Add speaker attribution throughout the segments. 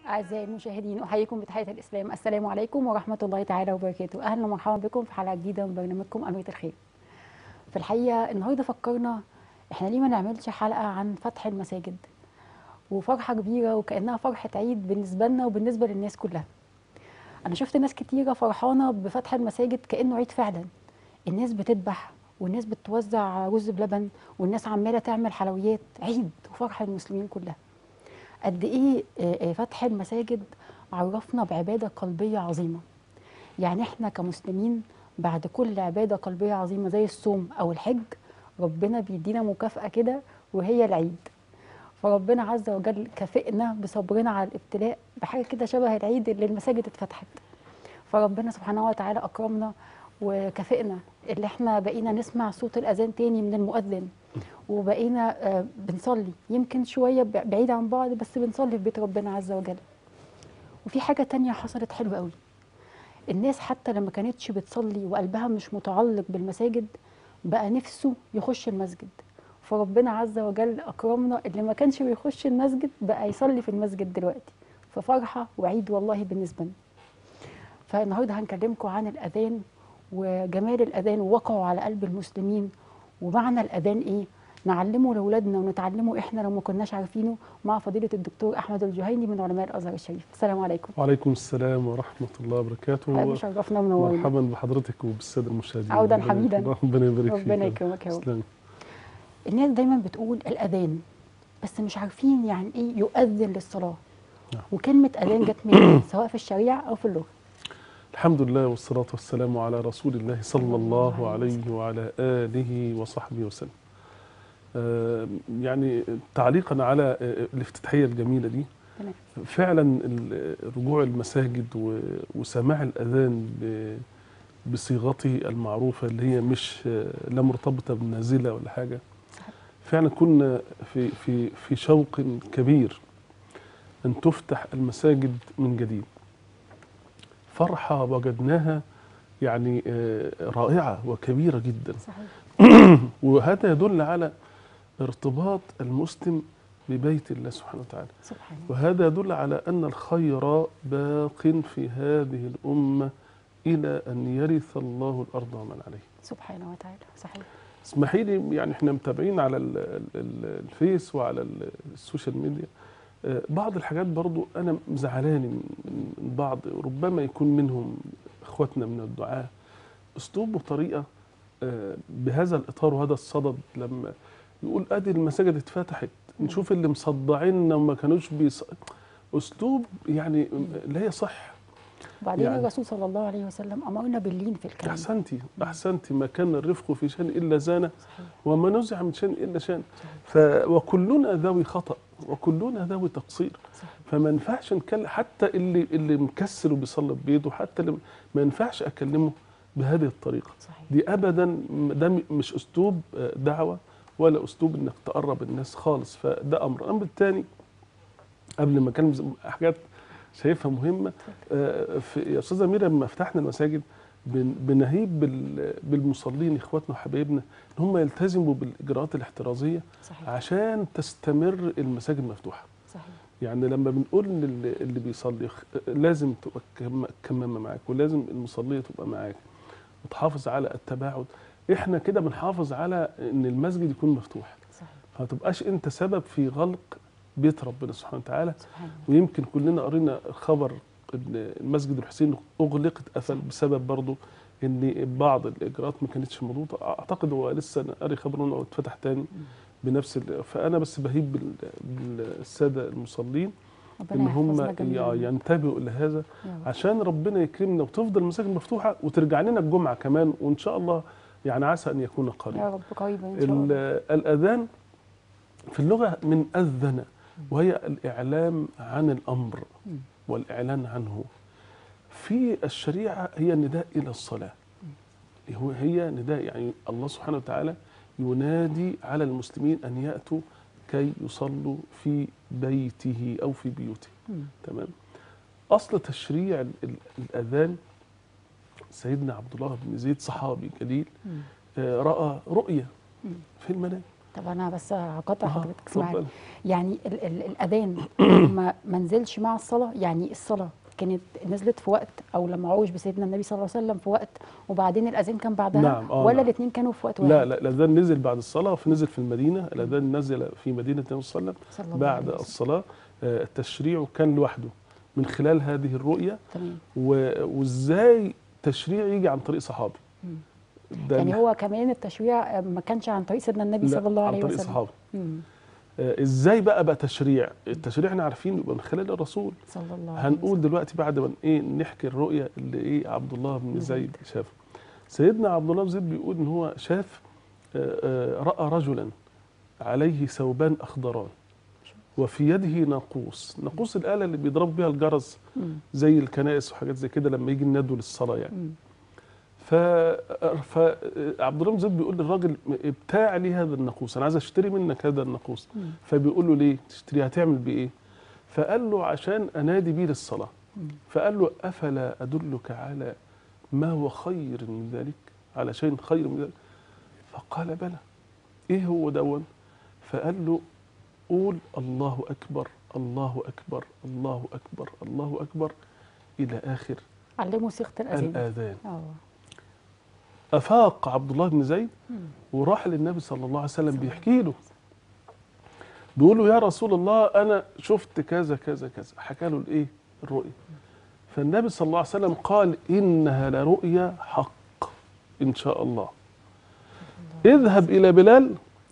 Speaker 1: أعزائي المشاهدين أحييكم بتحية الإسلام السلام عليكم ورحمة الله تعالى وبركاته أهلا ومرحبا بكم في حلقة جديدة من برنامجكم أنوية الخير في الحقيقة النهاردة فكرنا إحنا ليه ما نعملش حلقة عن فتح المساجد وفرحة كبيرة وكأنها فرحة عيد بالنسبة لنا وبالنسبة للناس كلها أنا شفت ناس كتيرة فرحانة بفتح المساجد كأنه عيد فعلا الناس بتذبح والناس بتوزع رز بلبن والناس عمالة تعمل حلويات عيد وفرحة المسلمين كلها قد ايه آه، آه، فتح المساجد عرفنا بعباده قلبيه عظيمه يعني احنا كمسلمين بعد كل عباده قلبيه عظيمه زي الصوم او الحج ربنا بيدينا مكافاه كده وهي العيد فربنا عز وجل كافئنا بصبرنا على الابتلاء بحاجه كده شبه العيد اللي المساجد اتفتحت فربنا سبحانه وتعالى اكرمنا وكافئنا اللي احنا بقينا نسمع صوت الاذان تاني من المؤذن وبقينا آه، بنصلي يمكن شويه ب- بعيد عن بعض بس بنصلي في بيت ربنا عز وجل وفي حاجه تانية حصلت حلوه قوي الناس حتى لما كانتش بتصلي وقلبها مش متعلق بالمساجد بقى نفسه يخش المسجد فربنا عز وجل اكرمنا اللي ما كانش بيخش المسجد بقى يصلي في المسجد دلوقتي ففرحه وعيد والله بالنسبه لنا فالنهارده هنكلمكم عن الاذان وجمال الاذان ووقعه على قلب المسلمين ومعنى الاذان ايه نعلمه لاولادنا ونتعلمه احنا لو ما كناش عارفينه مع فضيله الدكتور احمد الجهيني من علماء الازهر الشريف السلام عليكم
Speaker 2: وعليكم السلام ورحمة الله وبركاته
Speaker 1: حضرتك شرفنا ومنورنا
Speaker 2: مرحبا بحضرتك وبالسادة المشاهدين
Speaker 1: عودا
Speaker 2: ربنا
Speaker 1: حميدا.
Speaker 2: يبارك- ربنا يبارك فيك
Speaker 1: ربنا يكرمك يا رب
Speaker 2: تسلم
Speaker 1: الناس دايما بتقول الاذان بس مش عارفين يعني ايه يؤذن للصلاه
Speaker 2: نعم.
Speaker 1: وكلمه اذان جت منين سواء في الشريعه او في اللغه
Speaker 2: الحمد لله والصلاة والسلام على رسول الله صلى
Speaker 1: صلى
Speaker 2: الله
Speaker 1: الله عليه
Speaker 2: عليه وعلى آله وصحبه وسلم آه، يعني تعليقا على آه، الافتتاحية الجميلة دي
Speaker 1: تمام
Speaker 2: فعلا ال- رجوع المساجد و- وسماع الأذان ب- بصيغته المعروفة اللي هي مش آه، لا مرتبطة بنازلة ولا حاجة
Speaker 1: صحيح.
Speaker 2: فعلا كنا في في في شوق كبير أن تفتح المساجد من جديد فرحة وجدناها يعني آه، رائعة وكبيرة جدا
Speaker 1: صحيح
Speaker 2: وهذا يدل على ارتباط المسلم ببيت الله سبحانه وتعالى
Speaker 1: سبحان الله
Speaker 2: وهذا يدل على أن الخير باق في هذه الأمة إلى أن يرث الله الأرض ومن عليها
Speaker 1: سبحانه وتعالى صحيح
Speaker 2: اسمحي لي يعني احنا متابعين على ال ال ال الفيس وعلى ال- السوشيال ميديا آه، بعض الحاجات برضو أنا مزعلاني من من بعض ربما يكون منهم إخواتنا من الدعاة أسلوب وطريقة آه، بهذا الإطار وهذا الصدد لما يقول أدي المساجد اتفتحت نشوف اللي مصدعيننا وما كانوش بيص... أسلوب يعني لا يصح
Speaker 1: وبعدين
Speaker 2: يعني-
Speaker 1: الرسول صلى الله عليه وسلم امرنا باللين في الكلام
Speaker 2: أحسنتي أحسنتي ما كان الرفق في شأن إلا زانه
Speaker 1: صحيح
Speaker 2: وما نزع من شأن إلا شأن
Speaker 1: صحيح
Speaker 2: ف وكلنا ذوي خطأ وكلنا ذوي تقصير
Speaker 1: صحيح
Speaker 2: فما ينفعش نكلم حتى اللي اللي مكسل وبيصلي ببيته حتى اللي ما ينفعش اكلمه بهذه الطريقه
Speaker 1: صحيح
Speaker 2: دي ابدا م- ده م- مش اسلوب آه، دعوه ولا اسلوب انك تقرب الناس خالص فده امر الامر الثاني قبل ما اكلم ز- حاجات شايفها مهمه آه، في يا استاذه اميره لما فتحنا المساجد بن- بنهيب بال- بالمصلين اخواتنا وحبايبنا ان هم يلتزموا بالاجراءات الاحترازيه
Speaker 1: صحيح
Speaker 2: عشان تستمر المساجد مفتوحه
Speaker 1: صحيح
Speaker 2: يعني لما بنقول للي اللي بيصلي خ- لازم تبقى الكم- الكمامه معاك ولازم المصليه تبقى معاك وتحافظ على التباعد احنا كده بنحافظ على ان المسجد يكون مفتوح
Speaker 1: صحيح
Speaker 2: فما تبقاش انت سبب في غلق بيت ربنا سبحانه وتعالى
Speaker 1: سبحان الله
Speaker 2: ويمكن كلنا قرينا خبر ان المسجد الحسين اغلقت قفل بسبب برضه ان بعض الاجراءات ما كانتش مضبوطه اعتقد هو لسه انا قاري خبر انه اتفتح تاني بنفس ال- فانا بس بهيب بال- بالساده المصلين
Speaker 1: ربنا
Speaker 2: ان هم
Speaker 1: يحفظنا جميعا
Speaker 2: ي- ينتبهوا لهذا
Speaker 1: يا رب.
Speaker 2: عشان ربنا يكرمنا وتفضل المساجد مفتوحه وترجع لنا الجمعه كمان وان شاء الله يعني عسى ان يكون قريبا
Speaker 1: يا رب قريبا ان شاء الله
Speaker 2: ال- الأذان في اللغة من أذن وهي الإعلام عن الأمر
Speaker 1: مم.
Speaker 2: والإعلان عنه في الشريعة هي نداء إلى الصلاة هو هي نداء يعني الله سبحانه وتعالى ينادي على المسلمين أن يأتوا كي يصلوا في بيته أو في بيوته
Speaker 1: مم.
Speaker 2: تمام أصل تشريع ال- ال- الأذان سيدنا عبد الله بن زيد صحابي جليل
Speaker 1: مم.
Speaker 2: آه، رأى رؤية
Speaker 1: مم.
Speaker 2: في المنام
Speaker 1: طب انا بس هقطع
Speaker 2: آه،
Speaker 1: حضرتك اسمعني
Speaker 2: اتفضل.
Speaker 1: يعني ال ال الاذان ما ما نزلش مع الصلاه يعني الصلاه كانت نزلت في وقت او لما عوج بسيدنا النبي صلى الله عليه وسلم في وقت وبعدين الاذان كان بعدها
Speaker 2: نعم، آه،
Speaker 1: ولا
Speaker 2: نعم.
Speaker 1: الاثنين كانوا في وقت واحد
Speaker 2: لا لا الاذان نزل بعد الصلاه نزل في المدينه الاذان نزل في مدينه النبي صلى الله عليه
Speaker 1: صلى
Speaker 2: وسلم
Speaker 1: الله
Speaker 2: بعد
Speaker 1: عليه وسلم.
Speaker 2: الصلاه آه، التشريع كان لوحده من خلال هذه الرؤيه
Speaker 1: تمام
Speaker 2: و- وازاي تشريع يجي عن طريق صحابي
Speaker 1: مم.
Speaker 2: ده
Speaker 1: يعني
Speaker 2: ال-
Speaker 1: هو كمان التشريع ما كانش عن طريق سيدنا النبي
Speaker 2: لا،
Speaker 1: صلى الله
Speaker 2: عن
Speaker 1: عليه
Speaker 2: طريق
Speaker 1: وسلم
Speaker 2: صحابي
Speaker 1: مم.
Speaker 2: آه، ازاي بقى بقى تشريع التشريع احنا عارفين يبقى من خلال الرسول
Speaker 1: صلى الله عليه
Speaker 2: هنقول دلوقتي بعد ما ايه نحكي الرؤيه اللي ايه عبد الله بن
Speaker 1: بن
Speaker 2: زيد شافه سيدنا عبد الله بن زيد بيقول ان هو شاف آه، آه، راى رجلا عليه ثوبان اخضران وفي يده ناقوس ناقوس الاله اللي بيضرب بيها الجرس
Speaker 1: مم.
Speaker 2: زي الكنائس وحاجات زي كده لما يجي الندو للصلاه يعني
Speaker 1: مم.
Speaker 2: ف فعبد الله بن زيد بيقول للراجل ابتاع لي هذا الناقوس انا عايز اشتري منك هذا الناقوس
Speaker 1: مم.
Speaker 2: فبيقول له ليه تشتري هتعمل بيه ايه فقال له عشان انادي بيه للصلاه
Speaker 1: مم.
Speaker 2: فقال له افلا ادلك على ما هو خير من ذلك على شيء خير من ذلك فقال بلى ايه هو دون فقال له قول الله اكبر الله اكبر الله اكبر الله اكبر الى اخر
Speaker 1: علموا صيغه الاذان
Speaker 2: الاذان
Speaker 1: اه
Speaker 2: افاق عبد الله بن زيد
Speaker 1: مم.
Speaker 2: وراح للنبي صلى الله عليه وسلم بيحكي له بيقول له يا رسول الله انا شفت كذا كذا كذا حكى له الايه الرؤيا فالنبي صلى الله عليه وسلم قال انها لرؤيا حق ان شاء الله اذهب الى بلال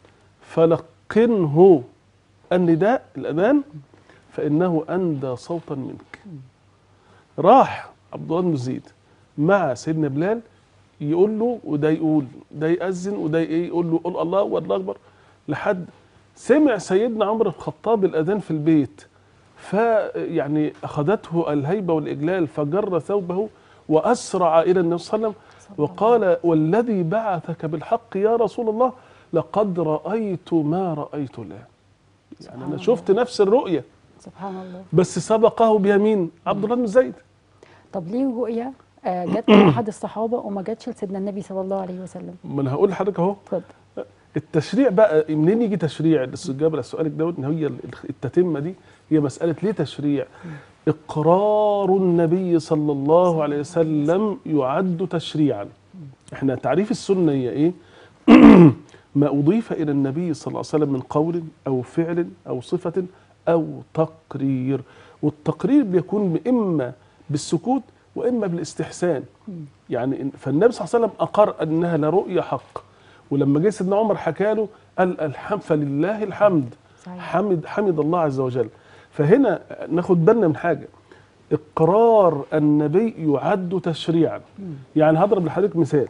Speaker 2: فلقنه النداء الاذان فانه اندى صوتا منك راح عبد الله بن زيد مع سيدنا بلال يقول له وده يقول ده يأذن وده ايه يقول له قول الله والله اكبر لحد سمع سيدنا عمر بن الخطاب الاذان في البيت فيعني اخذته الهيبه والاجلال فجر ثوبه واسرع الى النبي صلى الله عليه وسلم وقال والذي بعثك بالحق يا رسول الله لقد رايت ما رايت الان يعني
Speaker 1: سبحان
Speaker 2: انا
Speaker 1: الله.
Speaker 2: شفت نفس الرؤيه
Speaker 1: سبحان الله
Speaker 2: بس سبقه بيمين عبد الله بن زيد
Speaker 1: طب ليه الرؤيا آه، جت من احد الصحابه وما جاتش لسيدنا النبي صلى الله عليه وسلم
Speaker 2: ما انا هقول لحضرتك اهو
Speaker 1: اتفضل
Speaker 2: التشريع بقى منين يجي تشريع الاستجابه لسؤالك دوت ان هي التتمه دي هي مساله ليه تشريع اقرار النبي صلى الله عليه وسلم يعد تشريعا احنا تعريف السنه هي ايه ما اضيف الى النبي صلى الله عليه وسلم من قول او فعل او صفه او تقرير والتقرير بيكون اما بالسكوت واما بالاستحسان يعني إن- فالنبي صلى الله عليه وسلم اقر انها لرؤيا حق ولما جه سيدنا عمر حكى له قال الحمد فلله الحمد
Speaker 1: صحيح
Speaker 2: حمد حمد الله عز وجل فهنا ناخد بالنا من حاجه اقرار النبي يعد تشريعا يعني هضرب لحضرتك مثال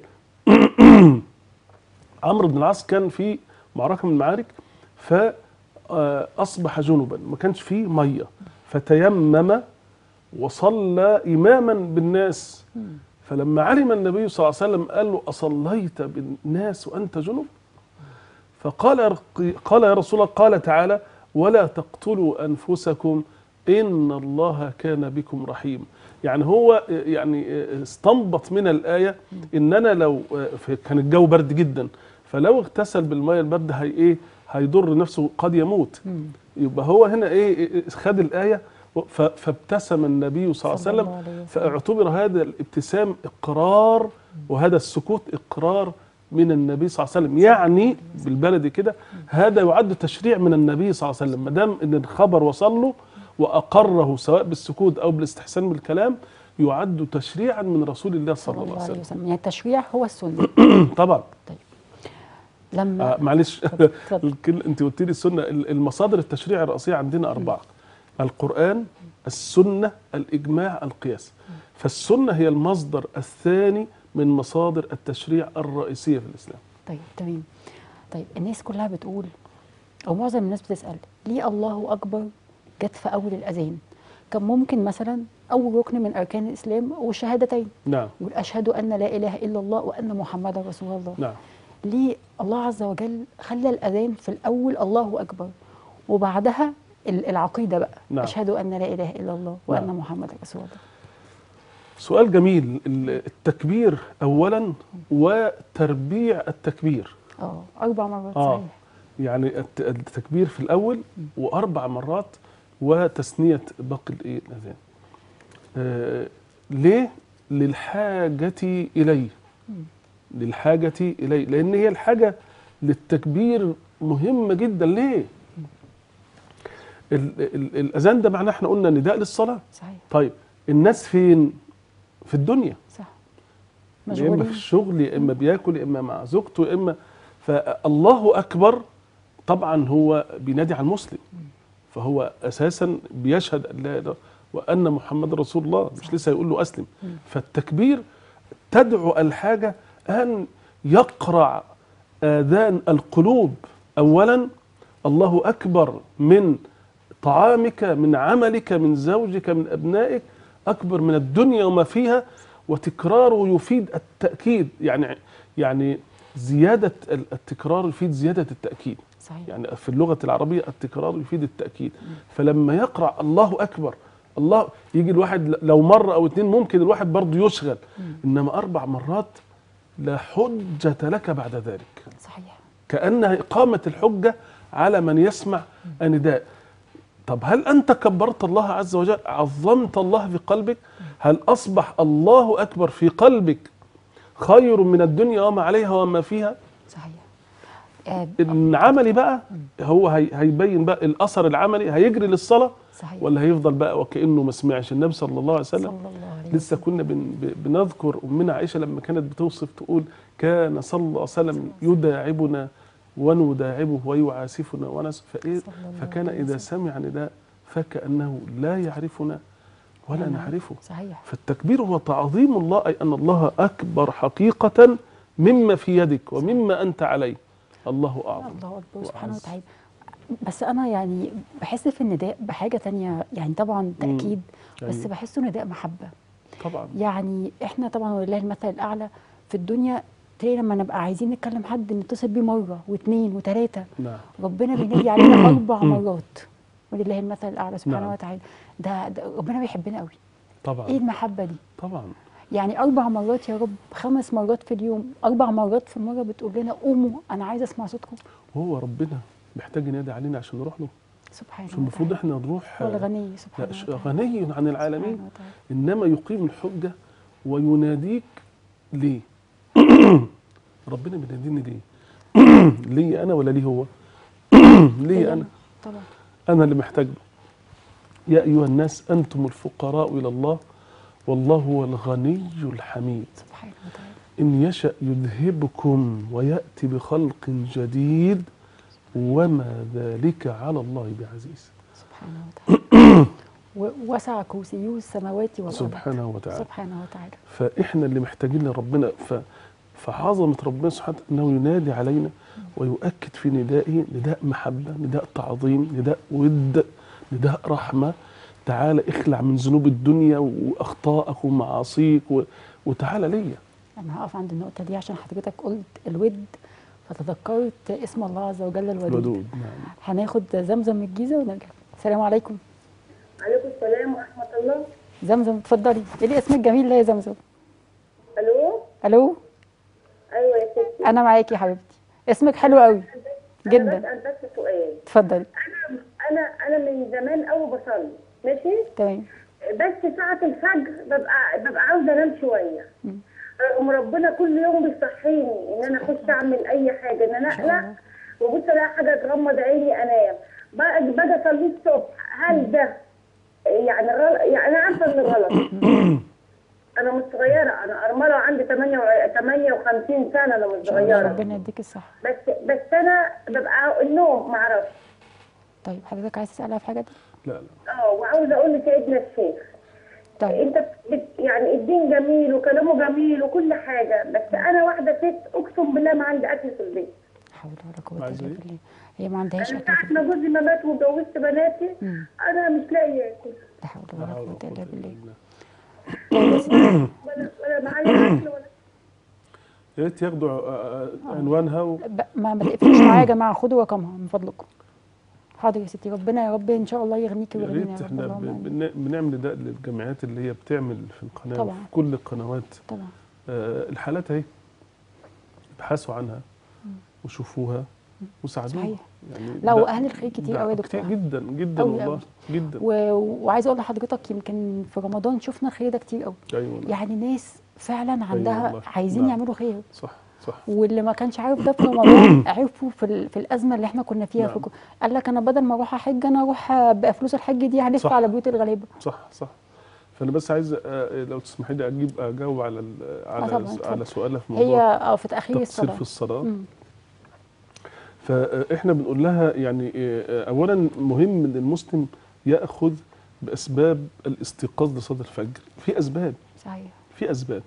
Speaker 2: عمرو بن العاص كان في معركه من المعارك فاصبح جنبا ما كانش فيه ميه فتيمم وصلى اماما بالناس فلما علم النبي صلى الله عليه وسلم قال له اصليت بالناس وانت جنب فقال قال يا رسول الله قال تعالى ولا تقتلوا انفسكم ان الله كان بكم رحيم يعني هو يعني استنبط من الايه ان انا لو في- كان الجو برد جدا فلو اغتسل بالميه البارد هي ايه هيضر نفسه قد يموت
Speaker 1: مم.
Speaker 2: يبقى هو هنا ايه خد الايه ف- فابتسم النبي صلى الله عليه وسلم
Speaker 1: عليه وسلم.
Speaker 2: فاعتبر هذا الابتسام اقرار وهذا السكوت اقرار من النبي صلى الله عليه وسلم يعني بالبلدي كده هذا يعد تشريع من النبي صلى الله عليه وسلم ما دام ان الخبر وصل له واقره سواء بالسكوت او بالاستحسان بالكلام يعد تشريعا من رسول الله صلى الله عليه وسلم
Speaker 1: وسلم يعني التشريع هو السنه
Speaker 2: طبعا
Speaker 1: لما
Speaker 2: آه معلش
Speaker 1: اتفضل.
Speaker 2: الكل انت قلت لي السنه المصادر التشريع الرئيسيه عندنا اربعه القران السنه الاجماع القياس فالسنه هي المصدر الثاني من مصادر التشريع الرئيسيه في الاسلام
Speaker 1: طيب تمام طيب الناس كلها بتقول او معظم الناس بتسال ليه الله اكبر جت في اول الاذان كان ممكن مثلا اول ركن من اركان الاسلام والشهادتين
Speaker 2: نعم
Speaker 1: يقول اشهد ان لا اله الا الله وان محمدا رسول الله
Speaker 2: نعم
Speaker 1: ليه الله عز وجل خلى الاذان في الاول الله اكبر وبعدها ال- العقيده بقى
Speaker 2: نعم.
Speaker 1: اشهد ان لا اله الا الله وان
Speaker 2: نعم.
Speaker 1: محمدا رسول الله
Speaker 2: سؤال جميل ال- التكبير اولا وتربيع التكبير
Speaker 1: اه اربع مرات
Speaker 2: آه.
Speaker 1: صحيح
Speaker 2: يعني الت- التكبير في الاول واربع مرات وتثنيه باقي الايه الاذان آه ليه للحاجه اليه للحاجه اليه لان هي الحاجه للتكبير مهمه جدا ليه ال- ال- الاذان ده معناه احنا قلنا نداء للصلاه
Speaker 1: صحيح
Speaker 2: طيب الناس فين في الدنيا
Speaker 1: صح
Speaker 2: يا اما في
Speaker 1: مشغولين
Speaker 2: الشغل يا اما بياكل يا اما مع زوجته يا اما فالله اكبر طبعا هو بينادي على المسلم فهو اساسا بيشهد ان لا اله وان محمد رسول الله مش لسه يقول له اسلم فالتكبير تدعو الحاجه ان يقرع اذان القلوب اولا الله اكبر من طعامك من عملك من زوجك من ابنائك اكبر من الدنيا وما فيها وتكراره يفيد التاكيد يعني يعني زياده ال- التكرار يفيد زياده التاكيد
Speaker 1: صحيح
Speaker 2: يعني في اللغه العربيه التكرار يفيد التاكيد فلما يقرا الله اكبر الله يجي الواحد ل- لو مره او اتنين ممكن الواحد برضه يشغل انما اربع مرات لا حجه لك بعد ذلك
Speaker 1: صحيح
Speaker 2: كأنها إقامة الحجة على من يسمع النداء طب هل أنت كبرت الله عز وجل عظمت الله في قلبك هل أصبح الله أكبر في قلبك خير من الدنيا وما عليها وما فيها
Speaker 1: صحيح آه
Speaker 2: العملي بقى هو هي هيبين بقى الأثر العملي هيجري للصلاة
Speaker 1: صحيح
Speaker 2: ولا هيفضل بقى وكأنه ما سمعش النبي صلى الله عليه
Speaker 1: صلى
Speaker 2: وسلم
Speaker 1: الله عليه
Speaker 2: لسه كنا بن ب- بنذكر امنا عائشه لما كانت بتوصف تقول كان صلى الله عليه وسلم يداعبنا ونداعبه ويعاسفنا ونس فايه
Speaker 1: صلى الله
Speaker 2: فكان
Speaker 1: عليه
Speaker 2: اذا
Speaker 1: وسلم.
Speaker 2: سمع نداء فكانه لا يعرفنا ولا
Speaker 1: نعم.
Speaker 2: نعرفه
Speaker 1: صحيح
Speaker 2: فالتكبير هو تعظيم الله اي ان الله اكبر حقيقه مما في يدك ومما انت عليه الله اعظم
Speaker 1: الله اكبر سبحانه
Speaker 2: وأعز.
Speaker 1: وتعالى بس انا يعني بحس في النداء بحاجه تانية يعني طبعا تاكيد بس
Speaker 2: أيوة.
Speaker 1: بحسه نداء محبه
Speaker 2: طبعا
Speaker 1: يعني احنا طبعا ولله المثل الاعلى في الدنيا تلاقي لما نبقى عايزين نتكلم حد نتصل بيه مره واثنين وثلاثه
Speaker 2: نعم
Speaker 1: ربنا بينادي علينا اربع مرات ولله المثل الاعلى سبحانه
Speaker 2: نعم.
Speaker 1: وتعالى ده, ده ربنا بيحبنا قوي ايه
Speaker 2: طبعا
Speaker 1: المحبه دي
Speaker 2: طبعا
Speaker 1: يعني اربع مرات يا رب خمس مرات في اليوم اربع مرات في المره بتقول لنا قوموا انا عايزه اسمع صوتكم
Speaker 2: هو ربنا محتاج ينادي علينا عشان نروح له
Speaker 1: سبحانه
Speaker 2: مش المفروض
Speaker 1: وتعالى
Speaker 2: احنا نروح
Speaker 1: هو الغني
Speaker 2: لا
Speaker 1: سبحانه
Speaker 2: ش-
Speaker 1: وتعالى
Speaker 2: غني عن العالمين
Speaker 1: سبحانه وتعالى.
Speaker 2: انما يقيم الحجه ويناديك ليه ربنا بيناديني ليه ليه انا ولا ليه هو ليه انا
Speaker 1: طبعا
Speaker 2: انا اللي محتاج له يا ايها الناس انتم الفقراء الى الله والله هو الغني الحميد
Speaker 1: سبحانه وتعالى
Speaker 2: ان يشا يذهبكم وياتي بخلق جديد وما ذلك على الله بعزيز
Speaker 1: سبحانه وتعالى ووسع كرسيه السماوات والارض
Speaker 2: سبحانه وتعالى
Speaker 1: سبحانه وتعالى
Speaker 2: فاحنا اللي محتاجين لربنا ف فعظمه ربنا سبحانه انه ينادي علينا ويؤكد في ندائه نداء محبه نداء تعظيم نداء ود نداء رحمه تعالى اخلع من ذنوب الدنيا واخطائك ومعاصيك و... وتعالى ليا
Speaker 1: انا هقف عند النقطه دي عشان حضرتك قلت الود فتذكرت اسم الله عز وجل الودود
Speaker 2: الودود نعم
Speaker 1: هناخد زمزم من الجيزه ونرجع السلام عليكم
Speaker 3: عليكم السلام ورحمة الله
Speaker 1: زمزم اتفضلي ايه الاسم الجميل ده يا زمزم
Speaker 3: ألو
Speaker 1: الو
Speaker 3: أيوة يا ستي
Speaker 1: انا معاكي يا حبيبتي اسمك حلو قوي
Speaker 3: أنا
Speaker 1: جدا
Speaker 3: بسأل بس سؤال
Speaker 1: اتفضلي
Speaker 3: أنا أنا أنا من زمان أوي بصلي ماشي
Speaker 1: تمام
Speaker 3: بس ساعة الفجر ببقى ببقى عاوزة أنام شوية رغم ربنا كل يوم بيصحيني إن أنا أخش أعمل أي حاجة إن أنا
Speaker 1: شاء الله.
Speaker 3: أقلق وأبص ألاقي حاجة تغمض عيني أنام باجي باجي أصلي الصبح هل ده يعني غلط يعني أنا عارفة إن غلط أنا مش صغيرة أنا أرملة عندي 58 سنة أنا مش صغيرة
Speaker 1: ربنا يديك الصحه
Speaker 3: بس بس انا ببقى النوم ما اعرفش
Speaker 1: طيب حضرتك عايز تسالها في حاجه دي
Speaker 2: لا لا
Speaker 3: اه وعاوزه اقول لسيدنا الشيخ
Speaker 1: طيب
Speaker 3: انت بت يعني الدين جميل وكلامه جميل وكل حاجه بس انا واحده ست اقسم بالله ما عندي اكل في البيت
Speaker 1: حول ولا قوه
Speaker 2: عايزة
Speaker 1: الا
Speaker 2: إيه؟
Speaker 1: بالله هي ما عندهاش
Speaker 3: انا
Speaker 1: اكل
Speaker 3: ساعه
Speaker 1: في
Speaker 3: ما
Speaker 1: البيت
Speaker 3: جوزي ما مات وجوزت بناتي
Speaker 1: مم.
Speaker 3: انا مش لاقيه اكل
Speaker 1: لا حول
Speaker 2: لا
Speaker 1: ولا
Speaker 2: حول ولا
Speaker 1: قوه الا
Speaker 2: قوة إلا
Speaker 1: بالله
Speaker 2: بالله.
Speaker 1: طيب يا ستي
Speaker 3: ولا ولا معايا اكل ولا
Speaker 2: يا ريت ياخدوا آه، آه، عنوانها و...
Speaker 1: ب- ما ما تقفلوش معايا يا جماعه خدوا رقمها من فضلكم حاضر يا ستي ربنا يا رب ان شاء الله يغنيكي
Speaker 2: يا
Speaker 1: ويغنينا
Speaker 2: ريت
Speaker 1: يا رب
Speaker 2: احنا
Speaker 1: اللهم
Speaker 2: ب-
Speaker 1: آمين.
Speaker 2: بن- بنعمل ده للجمعيات اللي هي بتعمل في القناه
Speaker 1: طبعا.
Speaker 2: وفي كل القنوات
Speaker 1: طبعا
Speaker 2: آه، الحالات اهي ابحثوا عنها وشوفوها وساعدوه
Speaker 1: صحيح.
Speaker 2: يعني
Speaker 1: لا،
Speaker 2: ده-
Speaker 1: وأهل الخير كتير
Speaker 2: ده
Speaker 1: أوي يا
Speaker 2: كتير
Speaker 1: دكتور.
Speaker 2: جدا جدا
Speaker 1: أوي
Speaker 2: والله
Speaker 1: أوي.
Speaker 2: جدا
Speaker 1: و... وعايزه اقول لحضرتك يمكن في رمضان شفنا الخير ده كتير قوي
Speaker 2: ايوه والله.
Speaker 1: يعني ناس فعلا عندها
Speaker 2: والله.
Speaker 1: عايزين
Speaker 2: نعم.
Speaker 1: يعملوا خير
Speaker 2: صح صح
Speaker 1: واللي ما كانش عارف ده في رمضان عرفوا في, ال... في الازمه اللي احنا كنا فيها
Speaker 2: نعم.
Speaker 1: في... قال لك انا بدل ما اروح احج انا اروح بقى فلوس الحج دي هلف
Speaker 2: صح.
Speaker 1: على بيوت الغلابه
Speaker 2: صح صح فانا بس عايز آه، لو تسمحي لي اجيب اجاوب على ال- على
Speaker 1: طبعاً، اتفضل.
Speaker 2: على سؤالها في
Speaker 1: هي
Speaker 2: موضوع
Speaker 1: اه في تاخير
Speaker 2: التقصير
Speaker 1: الصلاه
Speaker 2: في الصلاه
Speaker 1: مم.
Speaker 2: فاحنا بنقول لها يعني آه، اولا مهم ان المسلم ياخذ باسباب الاستيقاظ لصلاه الفجر في اسباب
Speaker 1: صحيح
Speaker 2: في اسباب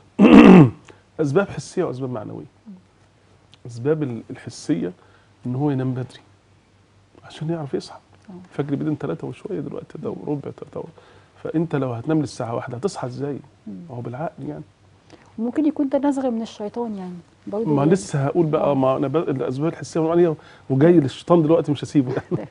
Speaker 2: اسباب حسيه واسباب معنويه اسباب ال- الحسيه ان هو ينام بدري عشان يعرف يصحى
Speaker 1: آه.
Speaker 2: الفجر بيدن ثلاثة وشويه دلوقتي ده وربع ثلاثة فانت لو هتنام للساعه واحدة هتصحى ازاي؟ ما هو بالعقل يعني
Speaker 1: وممكن يكون ده نزغ من الشيطان يعني برضه
Speaker 2: ما لسه هقول بقى ما انا ب- الاسباب الحسيه والمعنويه وجاي للشيطان دلوقتي مش هسيبه يعني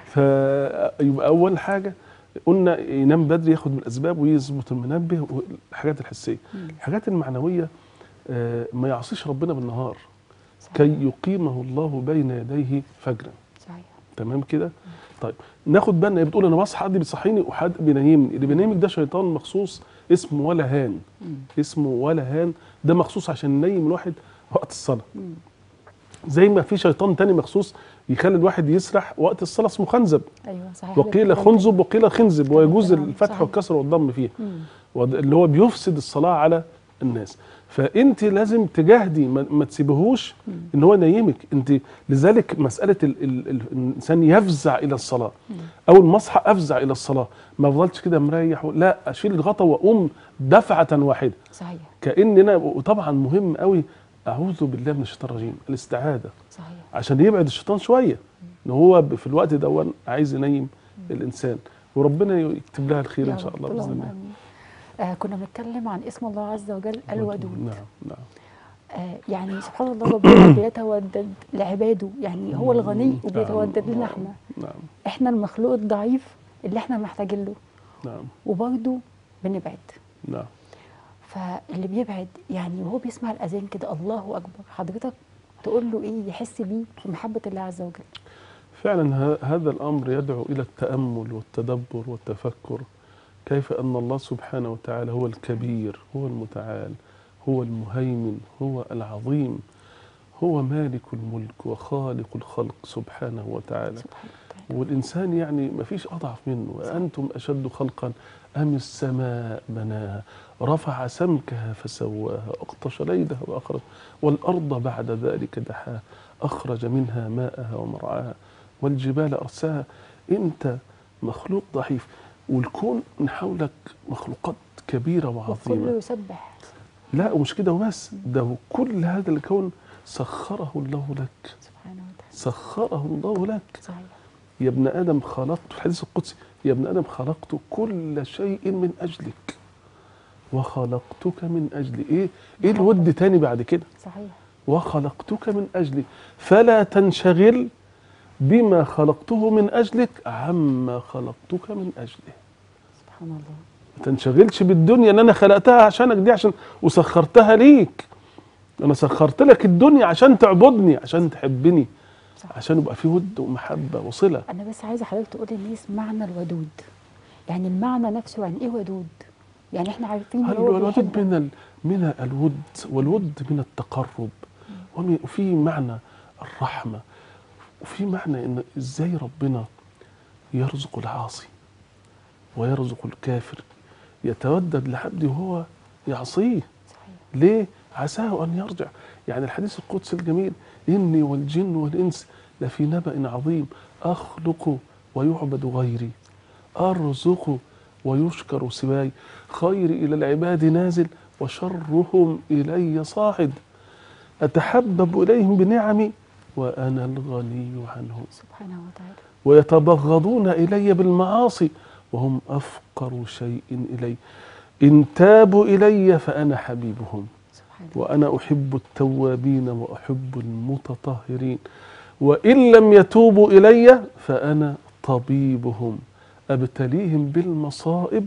Speaker 2: فيبقى اول حاجه قلنا ينام بدري ياخد من الاسباب ويظبط المنبه والحاجات الحسيه
Speaker 1: مم.
Speaker 2: الحاجات المعنويه آه، ما يعصيش ربنا بالنهار
Speaker 1: صحيح.
Speaker 2: كي يقيمه الله بين يديه فجرا
Speaker 1: صحيح
Speaker 2: تمام كده طيب ناخد بالنا هي بتقول انا بصحى حد بيصحيني وحد بينيمني اللي بينيمك ده شيطان مخصوص اسمه ولا هان
Speaker 1: مم.
Speaker 2: اسمه ولا هان ده مخصوص عشان ينيم الواحد وقت الصلاه
Speaker 1: مم.
Speaker 2: زي ما في شيطان تاني مخصوص يخلي الواحد يسرح وقت الصلاه اسمه خنزب
Speaker 1: ايوه صحيح
Speaker 2: وقيل
Speaker 1: حضرتك
Speaker 2: خنزب وقيل خنزب ويجوز
Speaker 1: كلام
Speaker 2: الفتح
Speaker 1: صحيح.
Speaker 2: والكسر والضم فيه
Speaker 1: مم.
Speaker 2: وده- اللي هو بيفسد الصلاه على الناس فانت لازم تجاهدي ما, ما تسيبهوش
Speaker 1: مم.
Speaker 2: ان هو ينيمك انت لذلك مساله ال ال ال الانسان يفزع الى الصلاه
Speaker 1: مم.
Speaker 2: اول ما اصحى افزع الى الصلاه ما افضلش كده مريح و- لا اشيل الغطا واقوم دفعه واحده
Speaker 1: صحيح
Speaker 2: كان انا وطبعا مهم قوي اعوذ بالله من الشيطان الرجيم الاستعاذه
Speaker 1: صحيح
Speaker 2: عشان يبعد الشيطان شويه ان هو ب- في الوقت ده عايز ينيم الانسان وربنا يكتب لها الخير
Speaker 1: يا
Speaker 2: ان شاء
Speaker 1: رب،
Speaker 2: الله باذن
Speaker 1: اللهم
Speaker 2: الله
Speaker 1: آمين. آه كنا بنتكلم عن اسم الله عز وجل الودود
Speaker 2: نعم نعم
Speaker 1: آه يعني سبحان الله ربنا بيتودد لعباده يعني هو الغني
Speaker 2: نعم،
Speaker 1: وبيتودد لنا
Speaker 2: نعم،
Speaker 1: احنا
Speaker 2: نعم
Speaker 1: احنا المخلوق الضعيف اللي احنا محتاجين له
Speaker 2: نعم
Speaker 1: وبرضه بنبعد
Speaker 2: نعم
Speaker 1: فاللي بيبعد يعني وهو بيسمع الاذان كده الله اكبر حضرتك تقول له ايه يحس بيه بمحبه الله عز وجل
Speaker 2: فعلا ه- هذا الامر يدعو الى التامل والتدبر والتفكر كيف ان الله سبحانه وتعالى هو الكبير هو المتعال هو المهيمن هو العظيم هو مالك الملك وخالق الخلق سبحانه وتعالى
Speaker 1: سبحانه وتعالى
Speaker 2: والإنسان يعني ما فيش أضعف منه وأنتم أشد خلقا أم السماء بناها رفع سمكها فسواها أغطش ليلها وأخرج والأرض بعد ذلك دحاها أخرج منها ماءها ومرعاها والجبال أرساها أنت مخلوق ضعيف والكون من حولك مخلوقات كبيرة وعظيمة
Speaker 1: والكل يسبح
Speaker 2: لا ومش كده وبس ده كل هذا الكون سخره الله لك
Speaker 1: سبحانه وتعالى
Speaker 2: سخره الله لك
Speaker 1: صحيح
Speaker 2: يا ابن ادم خلقت في الحديث القدسي يا ابن ادم خلقت كل شيء من اجلك وخلقتك من اجلي ايه ايه الود تاني بعد كده
Speaker 1: صحيح
Speaker 2: وخلقتك من اجلي فلا تنشغل بما خلقته من اجلك عما خلقتك من اجله
Speaker 1: سبحان الله
Speaker 2: ما تنشغلش بالدنيا ان انا خلقتها عشانك دي عشان وسخرتها ليك انا سخرت لك الدنيا عشان تعبدني عشان تحبني
Speaker 1: صح.
Speaker 2: عشان يبقى في ود ومحبه وصله
Speaker 1: انا بس عايزه حضرتك تقول للناس معنى الودود يعني المعنى نفسه يعني ايه ودود يعني احنا عارفين ان هو
Speaker 2: الودود
Speaker 1: بيحبك.
Speaker 2: من ال... من الود والود من التقرب ومن- وفي معنى الرحمه وفي معنى ان ازاي ربنا يرزق العاصي ويرزق الكافر يتودد لعبده وهو يعصيه
Speaker 1: صحيح
Speaker 2: ليه عساه ان يرجع يعني الحديث القدسي الجميل اني والجن والانس لفي نبأ عظيم اخلق ويعبد غيري ارزق ويشكر سواي خيري الى العباد نازل وشرهم الي صاعد اتحبب اليهم بنعمي وانا الغني عنهم
Speaker 1: سبحانه وتعالى
Speaker 2: ويتبغضون الي بالمعاصي وهم افقر شيء الي ان تابوا الي فانا حبيبهم
Speaker 1: سبحانه
Speaker 2: وانا احب التوابين واحب المتطهرين وان لم يتوبوا الي فانا طبيبهم ابتليهم بالمصائب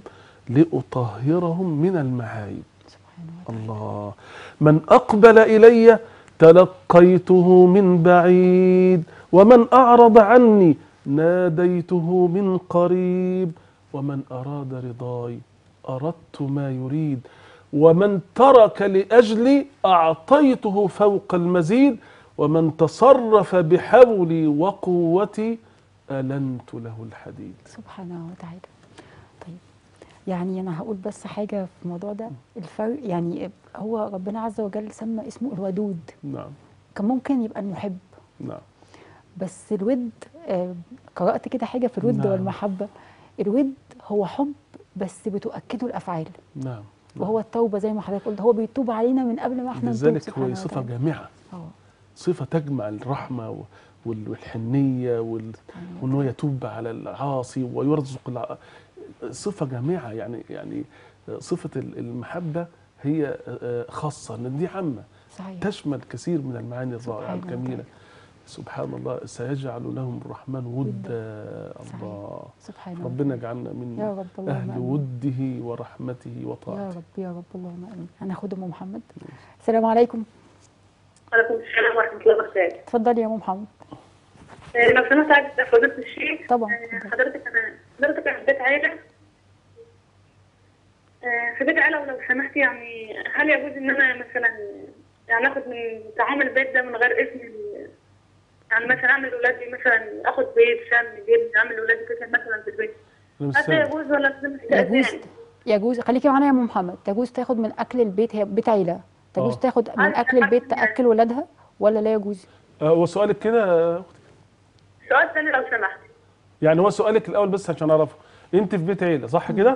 Speaker 2: لاطهرهم من المعايب
Speaker 1: سبحانه وتعالى
Speaker 2: الله من اقبل الي تلقيته من بعيد ومن أعرض عني ناديته من قريب ومن أراد رضاي أردت ما يريد ومن ترك لأجلي أعطيته فوق المزيد ومن تصرف بحولي وقوتي ألنت له الحديد
Speaker 1: سبحانه وتعالى طيب يعني انا هقول بس حاجه في الموضوع ده الفرق يعني هو ربنا عز وجل سمى اسمه الودود
Speaker 2: نعم
Speaker 1: كان ممكن يبقى المحب
Speaker 2: نعم
Speaker 1: بس الود آه، قرات كده حاجه في الود
Speaker 2: نعم.
Speaker 1: والمحبه الود هو حب بس بتؤكده الافعال
Speaker 2: نعم
Speaker 1: وهو التوبه زي ما حضرتك قلت هو بيتوب علينا من قبل ما احنا نتوب
Speaker 2: لذلك هو
Speaker 1: سبحانه
Speaker 2: صفة
Speaker 1: وتعالى.
Speaker 2: جامعة
Speaker 1: اه
Speaker 2: صفة تجمع الرحمة و- وال- والحنية وال... وان هو يتوب على العاصي ويرزق الع... صفة جامعة يعني يعني صفة ال- المحبة هي آه، خاصة لأن دي عامة
Speaker 1: صحيح
Speaker 2: تشمل كثير من المعاني الرائعة
Speaker 1: سبحانه
Speaker 2: الجميلة
Speaker 1: وتعالى.
Speaker 2: سبحان الله سيجعل لهم الرحمن ودا
Speaker 1: صحيح.
Speaker 2: الله
Speaker 1: سبحانه
Speaker 2: ربنا
Speaker 1: وتعالى.
Speaker 2: يجعلنا
Speaker 1: يا
Speaker 2: من
Speaker 1: رب اللهم
Speaker 2: أهل
Speaker 1: آمين.
Speaker 2: وده ورحمته
Speaker 1: يا
Speaker 2: وطاعته
Speaker 1: رب يا رب اللهم امين هناخد ام محمد السلام عليكم
Speaker 3: وعليكم السلام ورحمه الله وبركاته
Speaker 1: اتفضلي يا ام محمد
Speaker 3: آه، لو سمحت عايز أسأل فضيله الشيخ
Speaker 1: طبعاً.
Speaker 3: آه، حضرتك انا حضرتك انا في بيت عيله آه، في بيت عيله ولو سمحت يعني هل يجوز ان انا مثلا يعني اخد من تعامل البيت ده من غير اسم ال- يعني مثلا اعمل لاولادي مثلا اخد بيت سمن جبن اعمل لاولادي كده مثلا في البيت
Speaker 2: أنا
Speaker 3: هل ده
Speaker 2: مستني.
Speaker 3: يجوز ولا لازم
Speaker 1: يجوز
Speaker 3: استئذان؟
Speaker 1: يجوز خليكي معانا يا ام محمد تجوز تاخد من اكل البيت هي بيت عيله تجوز
Speaker 2: آه.
Speaker 1: تاخد من
Speaker 3: عايزة
Speaker 1: اكل البيت
Speaker 3: أحسن يعني.
Speaker 1: تاكل ولادها ولا لا يجوز
Speaker 2: آه، هو سؤالك كده آه،
Speaker 3: سؤال ثاني لو سمحت
Speaker 2: يعني هو سؤالك الاول بس عشان اعرفه انت في بيت عيله صح كده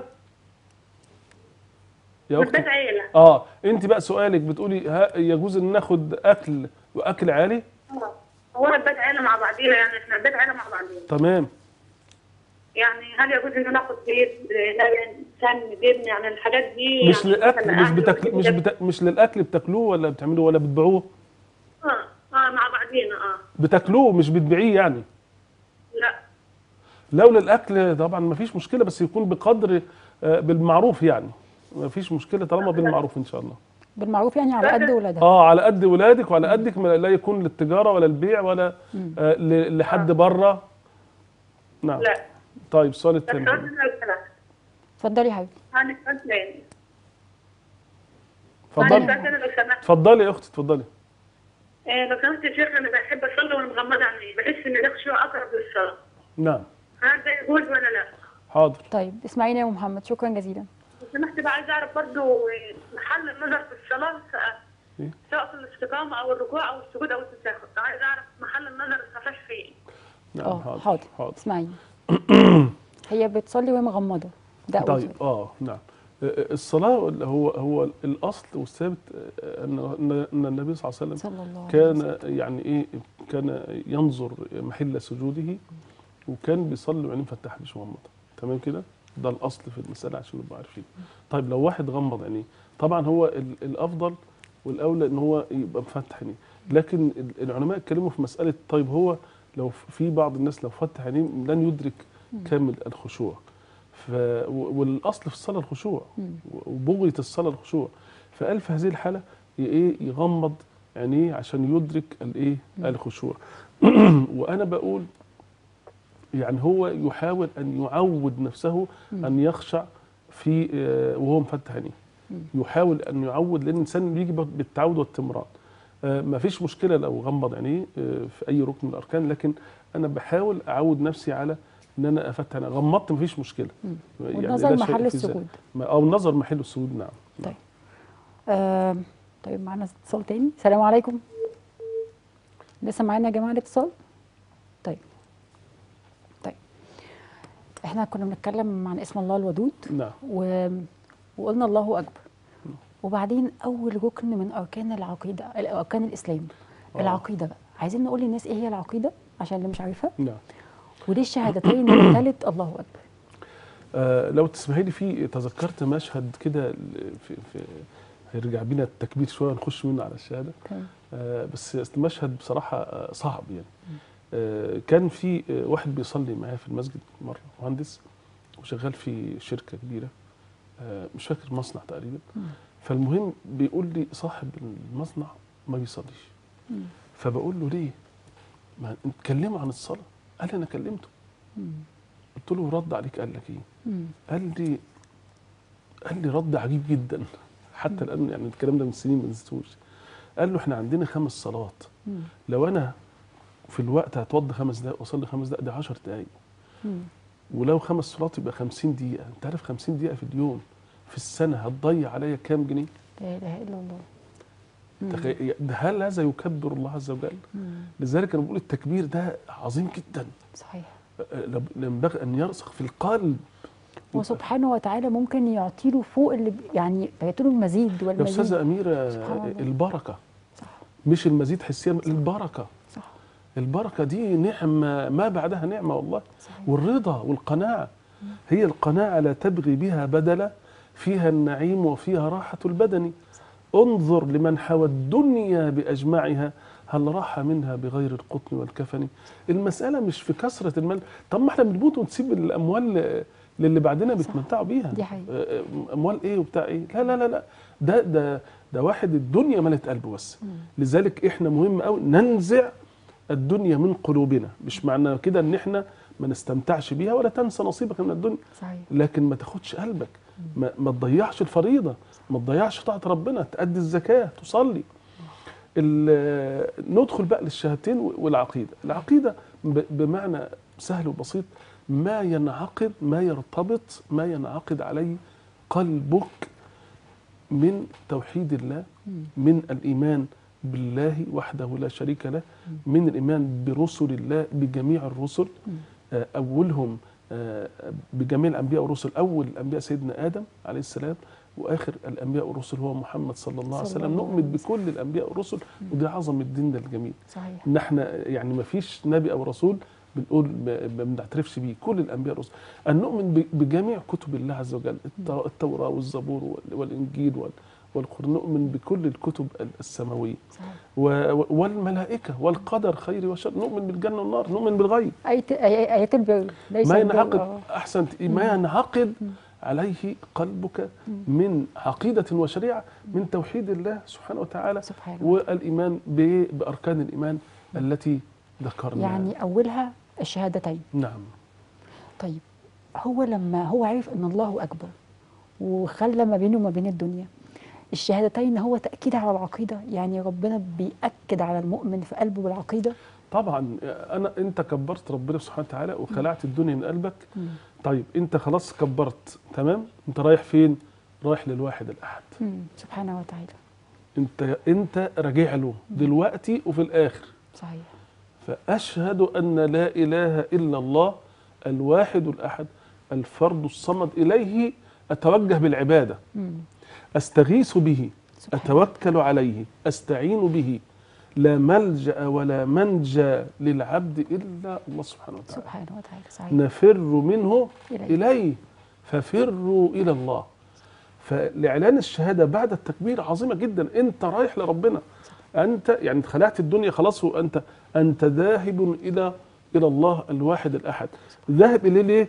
Speaker 2: يا
Speaker 3: في
Speaker 2: اختي
Speaker 3: بيت عيله
Speaker 2: اه انت بقى سؤالك بتقولي ها يجوز ان ناخد اكل واكل عالي
Speaker 3: آه. هو انا في بيت عيله مع بعضينا يعني احنا في بيت عيله مع بعضينا
Speaker 2: تمام
Speaker 3: يعني هل يجوز ان انا اخد بيت لبن سمن جبن يعني الحاجات دي
Speaker 2: مش
Speaker 3: يعني
Speaker 2: للاكل
Speaker 3: مثلاً
Speaker 2: مش
Speaker 3: أعمل
Speaker 2: بتاكل مش
Speaker 3: كده.
Speaker 2: بتا... مش للاكل بتاكلوه ولا بتعملوه ولا بتبيعوه
Speaker 3: اه اه مع بعضينا اه
Speaker 2: بتاكلوه مش بتبيعيه يعني
Speaker 3: لا
Speaker 2: لو للاكل طبعا ما فيش مشكله بس يكون بقدر آه، بالمعروف يعني ما فيش مشكله طالما بالمعروف ان شاء الله
Speaker 1: بالمعروف يعني على قد ولادها
Speaker 2: اه على قد ولادك وعلى قدك ما لا يكون للتجاره ولا البيع ولا آه ل- لحد بره نعم
Speaker 3: لا
Speaker 2: طيب السؤال
Speaker 3: بس
Speaker 2: الثاني
Speaker 3: سؤال ثاني لو سمحت
Speaker 1: اتفضلي يا حبيبتي
Speaker 3: هاني سؤال ثاني هاني
Speaker 2: اتفضلي
Speaker 3: سؤال ثاني لو سمحت
Speaker 2: اتفضلي يا اختي اتفضلي
Speaker 3: آه لو سمحت يا شيخ انا بحب اصلي وانا مغمضه عيني بحس ان ده خشوع اقرب للصلاه
Speaker 2: نعم
Speaker 3: هل ده يجوز ولا لا؟
Speaker 2: حاضر
Speaker 1: طيب اسمعيني يا ام محمد شكرا جزيلا
Speaker 3: لو سمحت بقى عايز اعرف برضو محل النظر في الصلاه سواء-
Speaker 2: إيه؟
Speaker 3: سواء في الاستقامه او الركوع او السجود او التشهد عايز اعرف محل النظر الصفاش فين
Speaker 2: نعم
Speaker 1: اه حاضر
Speaker 2: حاضر
Speaker 1: اسمعيني هي بتصلي وهي مغمضه ده أول
Speaker 2: طيب
Speaker 1: سؤال.
Speaker 2: اه نعم آه، آه، الصلاه اللي هو هو الاصل والثابت آه، ان ان إن النبي صلى الله عليه وسلم
Speaker 1: صلى الله عليه وسلم
Speaker 2: كان يعني ايه كان ينظر محل سجوده وكان بيصلي وعينيه مفتحه مش مغمضه تمام كده ده الاصل في المساله عشان نبقى عارفين طيب لو واحد غمض عينيه طبعا هو ال- الافضل والاولى ان هو يبقى مفتح عينيه لكن ال- العلماء اتكلموا في مساله طيب هو لو في بعض الناس لو فتح عينيه لن يدرك كامل الخشوع ف و- والاصل في الصلاه الخشوع
Speaker 1: مم.
Speaker 2: وبغيه الصلاه الخشوع فقال في هذه الحاله ي- ايه يغمض عينيه عشان يدرك الايه الخشوع وانا بقول يعني هو يحاول ان يعود نفسه ان يخشع في آه، وهو مفتح عينيه يحاول ان يعود لان الانسان بيجي بالتعود والتمران ما فيش مشكله لو غمض عينيه آه، في اي ركن من الاركان لكن انا بحاول اعود نفسي على ان انا افتح عيني غمضت ما فيش مشكله يعني
Speaker 1: والنظر
Speaker 2: لا شيء
Speaker 1: محل
Speaker 2: في ذلك.
Speaker 1: السجود
Speaker 2: ما- او النظر محل السجود نعم
Speaker 1: طيب آه طيب معانا اتصال تاني السلام عليكم لسه معانا يا جماعه الاتصال طيب طيب احنا كنا بنتكلم عن اسم الله الودود
Speaker 2: نعم
Speaker 1: و... وقلنا الله اكبر وبعدين اول ركن من اركان العقيده اركان الاسلام
Speaker 2: آه.
Speaker 1: العقيده بقى عايزين نقول للناس ايه هي العقيده عشان اللي مش عارفها
Speaker 2: نعم
Speaker 1: وليه الشهادتين والثالث الله اكبر
Speaker 2: آه لو تسمحي لي في تذكرت مشهد كده ل- في, في هيرجع بينا التكبير شويه نخش منه على الشهاده
Speaker 1: تمام.
Speaker 2: آه بس المشهد بصراحه آه صعب يعني آه كان في آه واحد بيصلي معايا في المسجد مره مهندس وشغال في شركه كبيره آه مش فاكر مصنع تقريبا فالمهم بيقول لي صاحب المصنع ما بيصليش فبقول له ليه ما اتكلموا عن الصلاه قال لي انا كلمته قلت له رد عليك قال لك ايه
Speaker 1: مم.
Speaker 2: قال لي قال لي رد عجيب جدا حتى الان يعني الكلام ده من سنين ما نسيتوش قال له احنا عندنا خمس صلوات
Speaker 1: مم.
Speaker 2: لو انا في الوقت هتوضى خمس دقائق واصلي خمس دقائق دي 10 دقائق
Speaker 1: مم.
Speaker 2: ولو خمس صلوات يبقى 50 دقيقه انت عارف 50 دقيقه في اليوم في السنه هتضيع عليا كام جنيه
Speaker 1: لا اله الا الله مم.
Speaker 2: تخيل هل هذا يكبر الله عز وجل
Speaker 1: مم.
Speaker 2: لذلك انا بقول التكبير ده عظيم جدا
Speaker 1: صحيح
Speaker 2: لب- ينبغي ان يرسخ في القلب
Speaker 1: وسبحانه وتعالى ممكن يعطي له فوق اللي ب- يعني يعطي له المزيد
Speaker 2: يا
Speaker 1: والمزيد
Speaker 2: استاذه اميره
Speaker 1: سبحان الله.
Speaker 2: البركه
Speaker 1: صح
Speaker 2: مش المزيد حسيا البركه
Speaker 1: صح
Speaker 2: البركه دي نعمه ما بعدها نعمه والله
Speaker 1: صحيح
Speaker 2: والرضا والقناعه هي القناعه لا تبغي بها بدلا فيها النعيم وفيها راحه البدن انظر لمن حوى الدنيا باجمعها هل راح منها بغير القطن والكفن المساله مش في كثره المال طب ما احنا بنموت ونسيب الاموال للي بعدنا بيتمتعوا بيها
Speaker 1: دي حقيقة.
Speaker 2: آه، اموال ايه وبتاع ايه لا لا لا لا ده ده ده واحد الدنيا ملت قلبه بس لذلك احنا مهم قوي ننزع الدنيا من قلوبنا مش معنى كده ان احنا ما نستمتعش بيها ولا تنسى نصيبك من الدنيا
Speaker 1: صحيح
Speaker 2: لكن ما تاخدش قلبك ما, ما تضيعش الفريضه ما تضيعش طاعه ربنا تأدي الزكاه تصلي ال- ندخل بقى للشهادتين والعقيده العقيده ب- بمعنى سهل وبسيط ما ينعقد ما يرتبط ما ينعقد عليه قلبك من توحيد الله من الايمان بالله وحده لا شريك له من الايمان برسل الله بجميع الرسل آه، اولهم آه، بجميع الانبياء والرسل اول الانبياء سيدنا ادم عليه السلام واخر الانبياء والرسل هو محمد صلى الله عليه
Speaker 1: صلى
Speaker 2: وسلم
Speaker 1: الله
Speaker 2: نؤمن
Speaker 1: عليه وسلم.
Speaker 2: بكل الانبياء والرسل ودي عظمه ديننا الجميل
Speaker 1: صحيح
Speaker 2: ان احنا يعني ما فيش نبي او رسول بنقول ما ما بنعترفش بيه كل الانبياء والرسل ان نؤمن ب- بجميع كتب الله عز وجل الت- التوراه والزبور وال- والانجيل وال- والقران نؤمن بكل الكتب ال- السماويه
Speaker 1: صحيح
Speaker 2: و- و- والملائكه والقدر خير وشر نؤمن بالجنه والنار نؤمن بالغيب
Speaker 1: آية آي- آيات البر ليس
Speaker 2: ما
Speaker 1: البر،
Speaker 2: ينعقد
Speaker 1: آه.
Speaker 2: احسنت ما ينعقد عليه قلبك من عقيده وشريعه من توحيد الله سبحانه وتعالى
Speaker 1: سبحانه
Speaker 2: والايمان ب- باركان الايمان التي ذكرناها
Speaker 1: يعني اولها الشهادتين
Speaker 2: نعم
Speaker 1: طيب هو لما هو عرف ان الله اكبر وخلى ما بينه وما بين الدنيا الشهادتين هو تاكيد على العقيده يعني ربنا بياكد على المؤمن في قلبه بالعقيده
Speaker 2: طبعا انا انت كبرت ربنا سبحانه وتعالى وخلعت الدنيا من قلبك طيب انت خلاص كبرت تمام انت رايح فين رايح للواحد الاحد
Speaker 1: مم. سبحانه وتعالى
Speaker 2: انت انت راجع له دلوقتي وفي الاخر
Speaker 1: صحيح
Speaker 2: فاشهد ان لا اله الا الله الواحد الاحد الفرد الصمد اليه اتوجه بالعباده
Speaker 1: مم.
Speaker 2: استغيث به
Speaker 1: سبحان
Speaker 2: اتوكل عليه استعين به لا ملجا ولا منجا للعبد الا الله سبحانه وتعالى
Speaker 1: سبحانه وتعالى صحيح
Speaker 2: نفر منه
Speaker 1: إليه.
Speaker 2: إليه ففروا إلى الله فلإعلان الشهادة بعد التكبير عظيمة جدا أنت رايح لربنا أنت يعني خلعت الدنيا خلاص وأنت أنت ذاهب إلى إلى الله الواحد الأحد ذاهب إليه ليه؟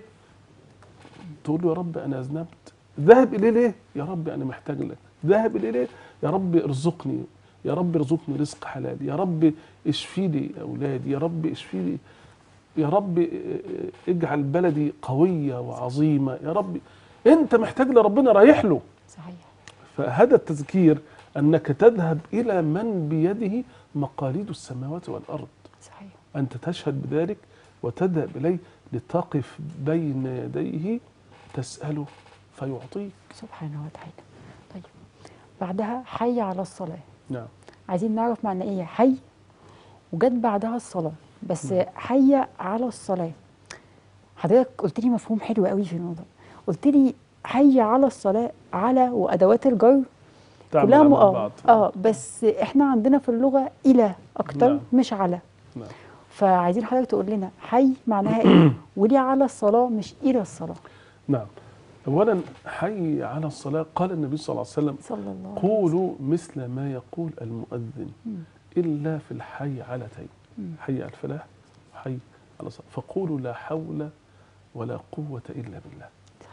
Speaker 2: تقول له يا رب أنا أذنبت ذاهب إليه ليه؟ يا رب أنا محتاج لك ذاهب إليه ليه؟ يا رب ارزقني يا رب ارزقني رزق حلال يا رب اشفي لي أولادي يا رب اشفي لي يا رب اجعل بلدي قوية وعظيمة يا رب انت محتاج لربنا رايح له
Speaker 1: صحيح
Speaker 2: فهذا التذكير انك تذهب الى من بيده مقاليد السماوات والارض
Speaker 1: صحيح
Speaker 2: انت تشهد بذلك وتذهب اليه لتقف بين يديه تساله فيعطيك
Speaker 1: سبحانه وتعالى طيب بعدها حي على الصلاه
Speaker 2: نعم
Speaker 1: عايزين نعرف معنى ايه حي وجت بعدها الصلاه بس حي على الصلاه حضرتك قلت لي مفهوم حلو قوي في الموضوع قلت لي حي على الصلاه على وادوات الجر
Speaker 2: تعمل
Speaker 1: كلها
Speaker 2: مع
Speaker 1: م- اه
Speaker 2: بعض
Speaker 1: اه بس احنا عندنا في اللغه الى اكتر
Speaker 2: نعم.
Speaker 1: مش على
Speaker 2: نعم.
Speaker 1: فعايزين حضرتك تقول لنا حي معناها ايه وليه على الصلاه مش الى الصلاه
Speaker 2: نعم اولا حي على الصلاه قال النبي صلى الله عليه وسلم
Speaker 1: صلى الله عليه وسلم
Speaker 2: قولوا مثل ما يقول المؤذن
Speaker 1: مم.
Speaker 2: إلا في الحي علتين
Speaker 1: مم.
Speaker 2: حي على الفلاح وحي على الصلاة فقولوا لا حول ولا قوة إلا بالله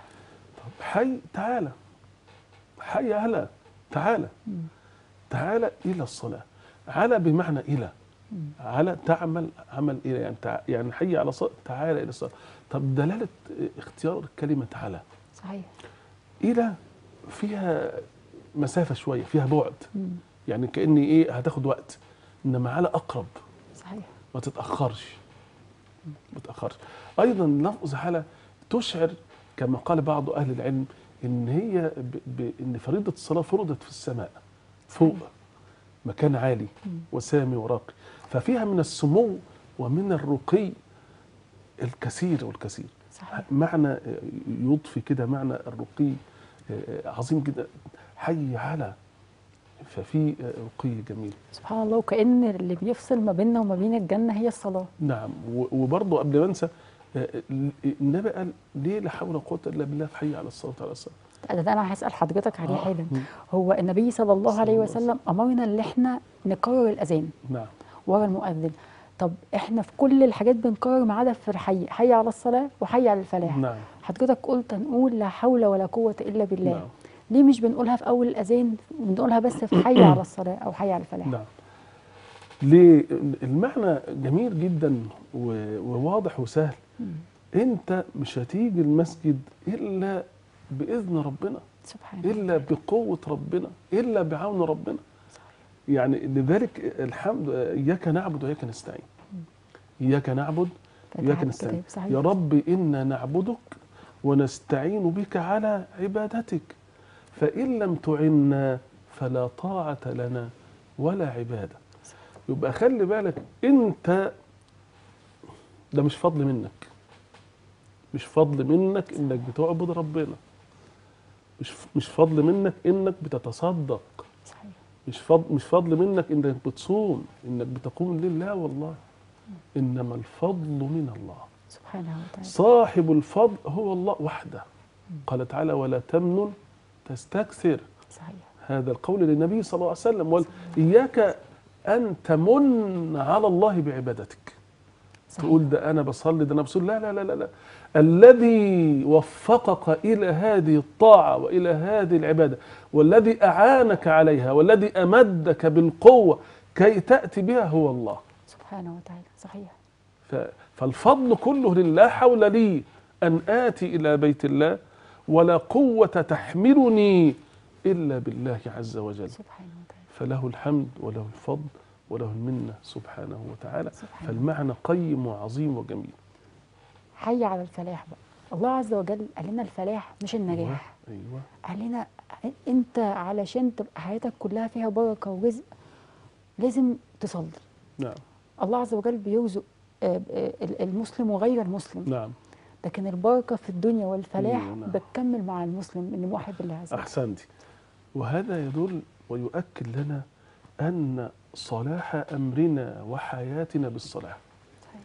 Speaker 2: طب حي تعالى حي على تعالى
Speaker 1: مم.
Speaker 2: تعالى إلى الصلاة على بمعنى الى على تعمل عمل الى يعني تع... يعني حي على صلاة تعالى الى الصلاه طب دلاله اختيار كلمه على
Speaker 1: صحيح
Speaker 2: الى فيها مسافه شويه فيها بعد
Speaker 1: مم.
Speaker 2: يعني كاني ايه هتاخد وقت انما على اقرب
Speaker 1: صحيح
Speaker 2: ما تتاخرش ما تتاخرش ايضا لفظ على تشعر كما قال بعض اهل العلم ان هي ب... ب... ان فريضه الصلاه فرضت في السماء فوق مكان عالي وسامي وراقي ففيها من السمو ومن الرقي الكثير والكثير
Speaker 1: صحيح
Speaker 2: معنى يضفي كده معنى الرقي عظيم جدا حي على ففي رقي جميل
Speaker 1: سبحان الله وكأن اللي بيفصل ما بيننا وما بين الجنة هي الصلاة
Speaker 2: نعم و- وبرضه قبل ما انسى النبي قال ليه لا حول ولا قوه الا بالله في حي على الصلاه على الصلاه
Speaker 1: ده ده انا هسأل حضرتك عليه
Speaker 2: آه.
Speaker 1: حالا
Speaker 2: مم.
Speaker 1: هو النبي صلى الله
Speaker 2: صلى
Speaker 1: عليه
Speaker 2: الله عليه
Speaker 1: وسلم امرنا ان احنا نكرر الاذان
Speaker 2: نعم
Speaker 1: ورا المؤذن طب احنا في كل الحاجات بنكرر ما عدا في الحي حي على الصلاة وحي على الفلاح
Speaker 2: نعم
Speaker 1: حضرتك قلت نقول لا حول ولا قوة إلا بالله
Speaker 2: نعم
Speaker 1: ليه مش بنقولها في أول الأذان بنقولها بس في حي على الصلاة أو حي على الفلاح
Speaker 2: نعم ليه المعنى جميل جدا و- وواضح وسهل انت مش هتيجي المسجد الا باذن ربنا
Speaker 1: سبحان الله
Speaker 2: الا بقوه ربنا الا بعون ربنا يعني لذلك الحمد اياك نعبد واياك نستعين اياك نعبد واياك
Speaker 1: فتحت
Speaker 2: نستعين
Speaker 1: كتاب صحيح
Speaker 2: يا رب انا نعبدك ونستعين بك على عبادتك فان لم تعنا فلا طاعه لنا ولا عباده يبقى خلي بالك انت ده مش فضل منك مش فضل منك انك بتعبد ربنا مش مش فضل منك انك بتتصدق
Speaker 1: صحيح
Speaker 2: مش فضل مش فضل منك انك بتصوم انك بتقوم لله والله انما الفضل من الله
Speaker 1: سبحانه وتعالى
Speaker 2: صاحب الفضل هو الله وحده قال تعالى ولا تمنن تستكثر
Speaker 1: صحيح
Speaker 2: هذا القول للنبي صلى الله عليه وسلم وقال إياك أن تمن على الله بعبادتك
Speaker 1: صحيح
Speaker 2: تقول ده أنا بصلي ده أنا بصلي لا لا لا لا, لا. الذي وفقك إلى هذه الطاعة وإلى هذه العبادة والذي أعانك عليها والذي أمدك بالقوة كي تأتي بها هو الله
Speaker 1: سبحانه وتعالى صحيح
Speaker 2: ف- فالفضل كله لله حول لي أن آتي إلى بيت الله ولا قوة تحملني إلا بالله عز وجل
Speaker 1: سبحانه وتعالى
Speaker 2: فله الحمد وله الفضل وله المنة سبحانه وتعالى
Speaker 1: سبحانه.
Speaker 2: فالمعنى قيم وعظيم وجميل
Speaker 1: حي على الفلاح بقى الله عز وجل قال لنا الفلاح مش النجاح
Speaker 2: أيوة
Speaker 1: قال لنا انت علشان تبقى حياتك كلها فيها بركه ورزق لازم تصلي
Speaker 2: نعم
Speaker 1: الله عز وجل بيرزق آه، آه، المسلم وغير المسلم
Speaker 2: نعم
Speaker 1: لكن البركه في الدنيا والفلاح
Speaker 2: أيوة، نعم.
Speaker 1: بتكمل مع المسلم اللي موحد بالله عز وجل
Speaker 2: أحسنتي وهذا يدل ويؤكد لنا أن صلاح أمرنا وحياتنا بالصلاح
Speaker 1: صحيح.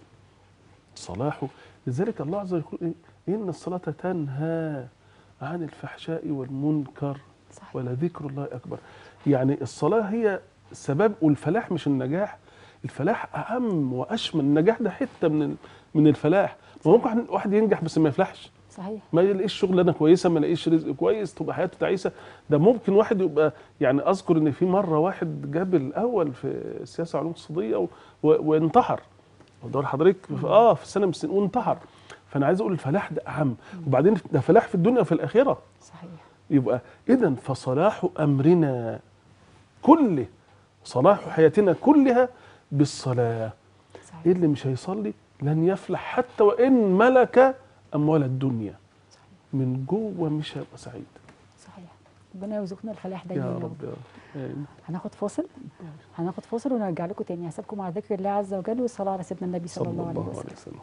Speaker 2: صلاحه لذلك الله عز وجل يقول إيه؟ إن الصلاة تنهى عن الفحشاء والمنكر
Speaker 1: صحيح
Speaker 2: ولذكر الله أكبر يعني الصلاة هي سبب والفلاح مش النجاح الفلاح أعم وأشمل النجاح ده حتة من ال- من الفلاح ما ممكن واحد- واحد ينجح بس ما يفلحش
Speaker 1: صحيح
Speaker 2: ما يلاقيش شغلانه كويسه ما يلاقيش رزق كويس تبقى حياته تعيسه ده ممكن واحد يبقى يعني اذكر ان في مره واحد جاب الاول في السياسه والعلوم الاقتصاديه و- و- وانتحر دور حضرتك في- اه في سنه من السنين وانتحر فانا عايز اقول الفلاح ده اهم وبعدين ده فلاح في الدنيا وفي الاخره
Speaker 1: صحيح
Speaker 2: يبقى اذا فصلاح امرنا كله صلاح حياتنا كلها بالصلاه
Speaker 1: صحيح
Speaker 2: اللي مش هيصلي لن يفلح حتى وان ملك اموال الدنيا
Speaker 1: صحيح
Speaker 2: من جوه مش هيبقى سعيد
Speaker 1: صحيح ربنا يرزقنا الفلاح دايما
Speaker 2: يا
Speaker 1: يا رب.
Speaker 2: رب يا رب آمين.
Speaker 1: هناخد فاصل هناخد فاصل ونرجع لكم تاني هسيبكم مع ذكر الله عز وجل والصلاه على سيدنا النبي صلى,
Speaker 2: صلى
Speaker 1: الله عليه
Speaker 2: الله
Speaker 1: وسلم
Speaker 2: عليه وسلم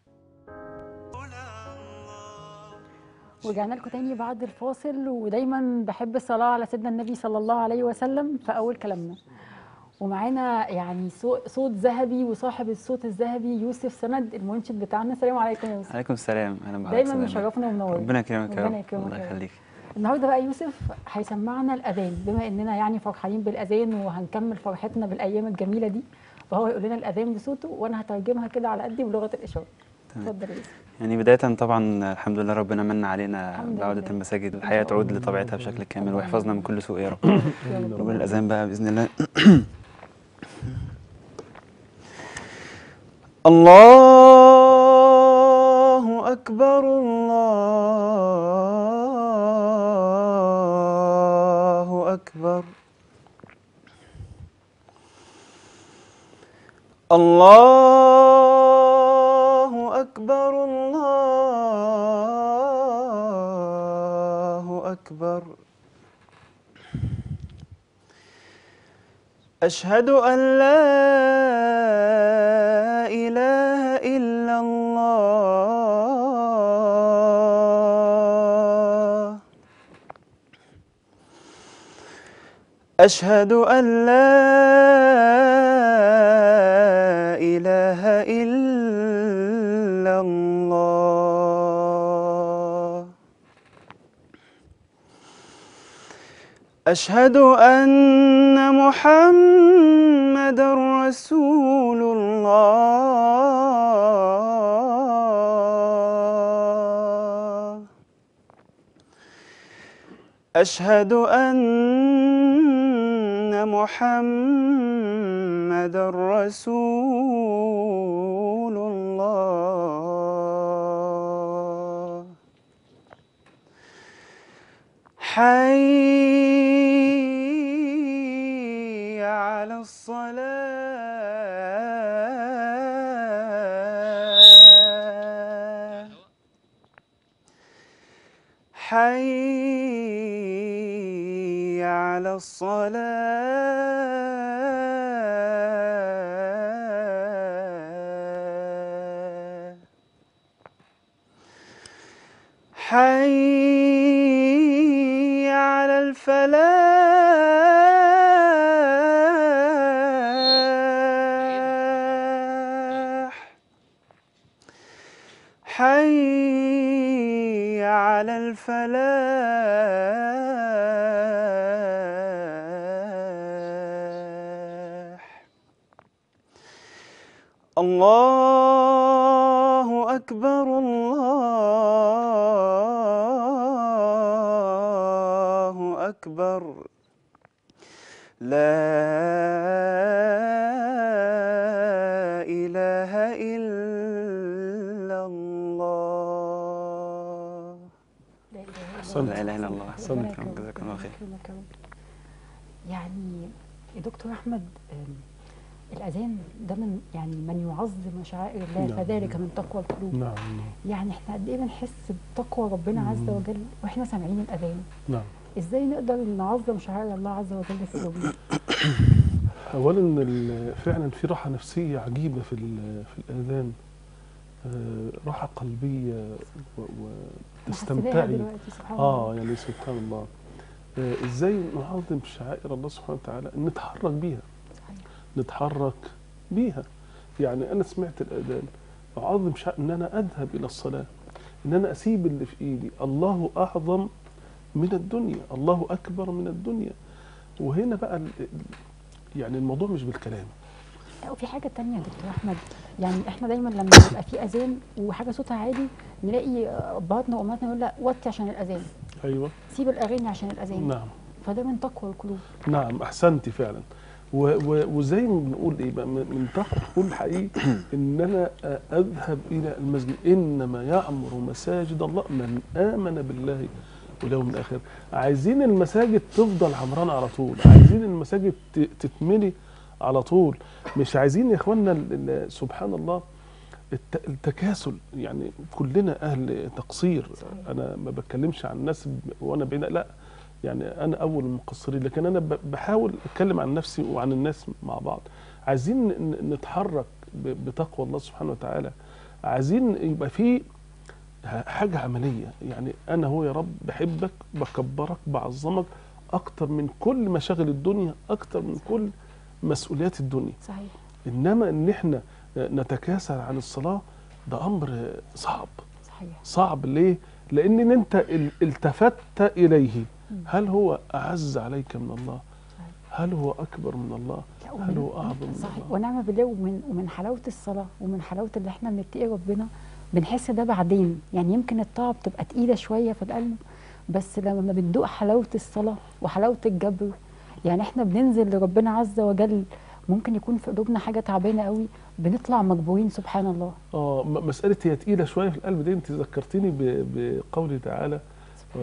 Speaker 1: ورجعنا لكم تاني بعد الفاصل ودايما بحب الصلاة على سيدنا النبي صلى الله عليه وسلم في أول كلامنا ومعانا يعني صو- صوت ذهبي وصاحب الصوت الذهبي يوسف سند المنشد بتاعنا السلام عليكم يا يوسف
Speaker 4: عليكم السلام اهلا بحضرتك
Speaker 1: دايما
Speaker 4: سلام.
Speaker 1: مشرفنا ومنورنا
Speaker 4: ربنا يكرمك يا
Speaker 1: ربنا
Speaker 4: رب
Speaker 1: يكرمك
Speaker 4: الله
Speaker 1: يا رب.
Speaker 4: يخليك
Speaker 1: النهارده بقى يوسف هيسمعنا الأذان بما إننا يعني فرحانين بالأذان وهنكمل فرحتنا بالأيام الجميلة دي فهو يقول لنا الأذان بصوته وأنا هترجمها كده على قدي بلغة الإشارة
Speaker 4: تمام.
Speaker 1: اتفضل يا يوسف
Speaker 4: يعني بداية طبعا الحمد لله ربنا من علينا
Speaker 1: الحمد
Speaker 4: بعودة
Speaker 1: لله.
Speaker 4: المساجد الحياة تعود لطبيعتها بشكل كامل ويحفظنا من كل سوء يا رب
Speaker 1: يا رب.
Speaker 4: نقول الأذان بقى بإذن الله الله أكبر الله أكبر الله أكبر الله أكبر أشهد أن لا إله إلا الله أشهد أن لا إله إلا الله أشهد أن محمد رسول الله أشهد أن محمد رسول الله حي على الصلاة حي على الصلاة حي على الفلاح حي على الفلاح الله أكبر الله أكبر لا إله إلا الله
Speaker 1: لا إله إلا
Speaker 2: أحسنت.
Speaker 1: الله.
Speaker 4: لا إله إلا الله.
Speaker 1: ربنا
Speaker 4: أحسنت.
Speaker 1: يكرمك،
Speaker 4: جزاك الله خير.
Speaker 1: ربنا يكرمك يا رب. يعني يا دكتور أحمد آم، الأذان ده من يعني من يعظم شعائر الله
Speaker 2: نعم.
Speaker 1: فذلك من تقوى القلوب
Speaker 2: نعم نعم
Speaker 1: يعني احنا قد ايه بنحس بتقوى ربنا عز
Speaker 2: مم.
Speaker 1: وجل واحنا سامعين الاذان
Speaker 2: نعم
Speaker 1: ازاي نقدر نعظم شعائر الله عز وجل في قلوبنا
Speaker 2: اولا ال- فعلا في راحه نفسيه عجيبه في ال- في الاذان آه، راحه قلبيه و-
Speaker 1: محسباها
Speaker 2: وتستمتعي
Speaker 1: دلوقتي سبحان
Speaker 2: اه
Speaker 1: الله
Speaker 2: يعني سبحان الله آه، ازاي نعظم شعائر الله سبحانه وتعالى نتحرك بيها
Speaker 1: صحيح
Speaker 2: نتحرك بيها يعني انا سمعت الاذان اعظم شيء ان انا اذهب الى الصلاه ان انا اسيب اللي في ايدي الله اعظم من الدنيا الله اكبر من الدنيا وهنا بقى ال- ال- يعني الموضوع مش بالكلام
Speaker 1: لا وفي حاجه تانية يا دكتور احمد يعني احنا دايما لما يبقى في اذان وحاجه صوتها عالي نلاقي ابهاتنا وامهاتنا يقول لا وطي عشان الاذان
Speaker 2: ايوه
Speaker 1: سيب الاغاني عشان الاذان
Speaker 2: نعم
Speaker 1: فده من تقوى القلوب
Speaker 2: نعم احسنتي فعلا و- و- وزي ما بنقول ايه بقى من من تقوى القلوب حقيقي ان انا اذهب الى المسجد انما يعمر مساجد الله من امن بالله واليوم الاخر عايزين المساجد تفضل عمرانه على طول عايزين المساجد ت- تتملي على طول مش عايزين يا اخوانا ال- ال- سبحان الله الت- التكاسل يعني كلنا اهل تقصير
Speaker 1: صحيح.
Speaker 2: انا ما بتكلمش عن الناس ب- وانا بعيد لا يعني انا اول المقصرين لكن انا ب- بحاول اتكلم عن نفسي وعن الناس مع بعض عايزين ن- نتحرك ب- بتقوى الله سبحانه وتعالى عايزين يبقى في ح- حاجه عمليه يعني انا هو يا رب بحبك بكبرك بعظمك اكتر من كل مشاغل الدنيا اكتر من كل مسؤوليات الدنيا
Speaker 1: صحيح
Speaker 2: انما ان احنا نتكاسل عن الصلاه ده امر صعب
Speaker 1: صحيح
Speaker 2: صعب ليه لان انت ال- التفت اليه
Speaker 1: مم.
Speaker 2: هل هو اعز عليك من الله
Speaker 1: صحيح.
Speaker 2: هل هو اكبر من الله
Speaker 1: لا،
Speaker 2: هل
Speaker 1: ومن-
Speaker 2: هو اعظم من
Speaker 1: صحيح
Speaker 2: الله
Speaker 1: ونعم بالله ومن ومن حلاوه الصلاه ومن حلاوه اللي احنا بنتقي ربنا بنحس ده بعدين يعني يمكن الطاعه بتبقى تقيله شويه في القلب بس لما بندوق حلاوه الصلاه وحلاوه الجبر يعني احنا بننزل لربنا عز وجل ممكن يكون في قلوبنا حاجه تعبانه قوي بنطلع مجبورين سبحان الله
Speaker 2: اه م- مسألة هي تقيلة شوية في القلب دي انت ذكرتني ب- بقوله تعالى و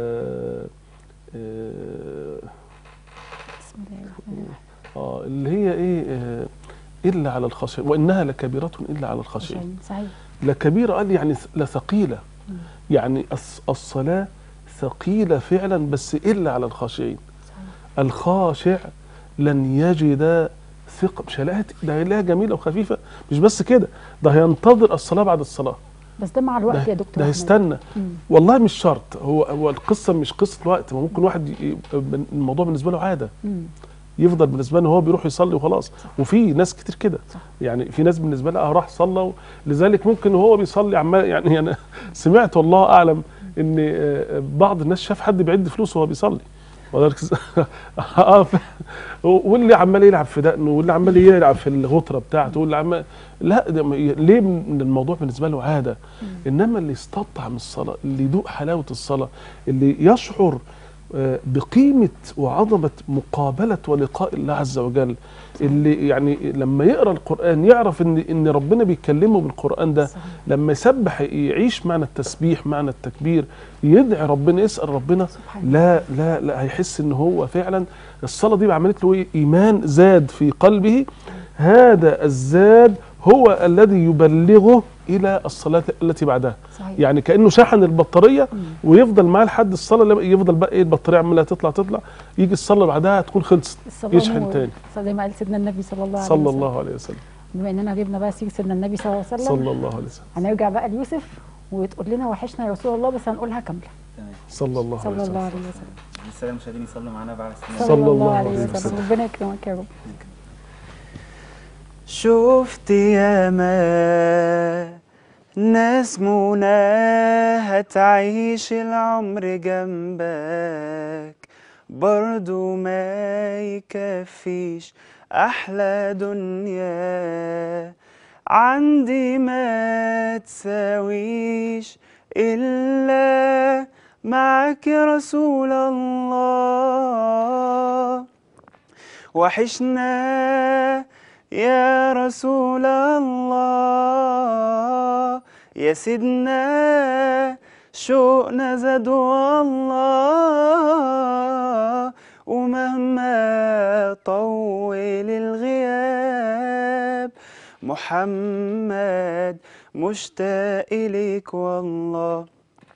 Speaker 2: آه،
Speaker 1: بسم الله الرحمن الرحيم
Speaker 2: اه اللي هي ايه آه، الا على الخاشعين وانها لكبيرة الا على الخاشعين
Speaker 1: صحيح
Speaker 2: لكبيرة قال يعني ث- لثقيلة
Speaker 1: مم.
Speaker 2: يعني الص- الصلاة ثقيلة فعلا بس الا على الخاشعين
Speaker 1: صحيح
Speaker 2: الخاشع لن يجد ثقة مش هيلاقيها ت- ده هيلاقيها جميلة وخفيفة مش بس كده ده هينتظر الصلاة بعد الصلاة
Speaker 1: بس ده مع الوقت
Speaker 2: ده,
Speaker 1: يا دكتور
Speaker 2: ده
Speaker 1: أحمد.
Speaker 2: هيستنى
Speaker 1: مم.
Speaker 2: والله مش شرط هو هو القصه مش قصه الوقت ما ممكن واحد ي- يبقى الموضوع بالنسبه له عاده
Speaker 1: مم.
Speaker 2: يفضل بالنسبه له هو بيروح يصلي وخلاص وفي ناس كتير كده
Speaker 1: صح.
Speaker 2: يعني في ناس بالنسبه لها راح صلى لذلك ممكن وهو بيصلي عمال يعني انا سمعت والله اعلم ان آه، بعض الناس شاف حد بيعد فلوس وهو بيصلي وذلك اه ف- واللي عمال يلعب في دقنه واللي عمال يلعب في الغطره بتاعته واللي عمال لا ده م- ليه من الموضوع بالنسبه له عاده انما اللي يستطعم الصلاه اللي يدوق حلاوه الصلاه اللي يشعر آه، بقيمه وعظمه مقابله ولقاء الله عز وجل اللي يعني لما يقرا القران يعرف ان ان ربنا بيكلمه بالقران ده
Speaker 1: صحيح.
Speaker 2: لما يسبح يعيش معنى التسبيح معنى التكبير يدعي ربنا يسال ربنا
Speaker 1: سبحان
Speaker 2: لا لا لا هيحس ان هو فعلا الصلاه دي عملت له إيه؟ ايمان زاد في قلبه هذا الزاد هو الذي يبلغه الى الصلاه التي بعدها
Speaker 1: صحيح
Speaker 2: يعني كانه شحن البطاريه
Speaker 1: مم.
Speaker 2: ويفضل معاه لحد الصلاه لما يفضل بقى ايه البطاريه عماله تطلع تطلع يجي الصلاه اللي بعدها تكون خلصت
Speaker 1: الصلاة
Speaker 2: يشحن
Speaker 1: نور.
Speaker 2: تاني.
Speaker 1: زي ما قال سيدنا النبي صلى الله عليه
Speaker 2: صلى
Speaker 1: وسلم
Speaker 2: الله عليه وسلم
Speaker 1: بما اننا جبنا بقى سيره سيدنا النبي صلى الله عليه وسلم
Speaker 2: صلى الله عليه وسلم
Speaker 1: هنرجع بقى ليوسف وتقول لنا وحشنا يا رسول الله بس هنقولها كامله
Speaker 5: تمام
Speaker 2: صلى الله عليه
Speaker 1: صلى الله
Speaker 2: وسلم
Speaker 1: عليه وسلم
Speaker 5: لسه المشاهدين يصلوا معانا بعد
Speaker 2: صلى الله عليه
Speaker 1: وسلم
Speaker 2: وسلم.
Speaker 1: ربنا يكرمك يا رب
Speaker 4: شفت ياما ناس مناها تعيش العمر جنبك برضو ما يكفيش أحلى دنيا عندي ما تساويش إلا معك يا رسول الله وحشنا يا رسول الله يا سيدنا شوقنا زاد والله ومهما طول الغياب محمد مشتاق إليك والله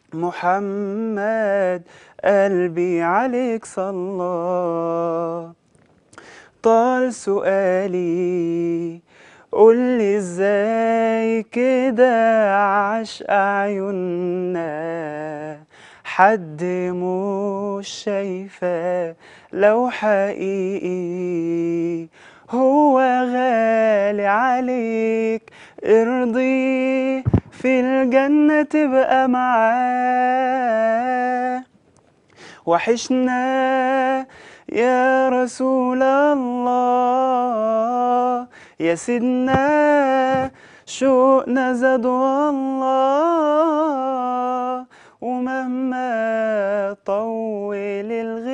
Speaker 4: محمد قلبي عليك صلى طال سؤالي قولي ازاي كده عشق عيوننا حد مش شايفاه لو حقيقي هو غالي عليك ارضي في الجنة تبقى معاه وحشنا يا رسول الله يا سيدنا شوقنا زاد والله ومهما طول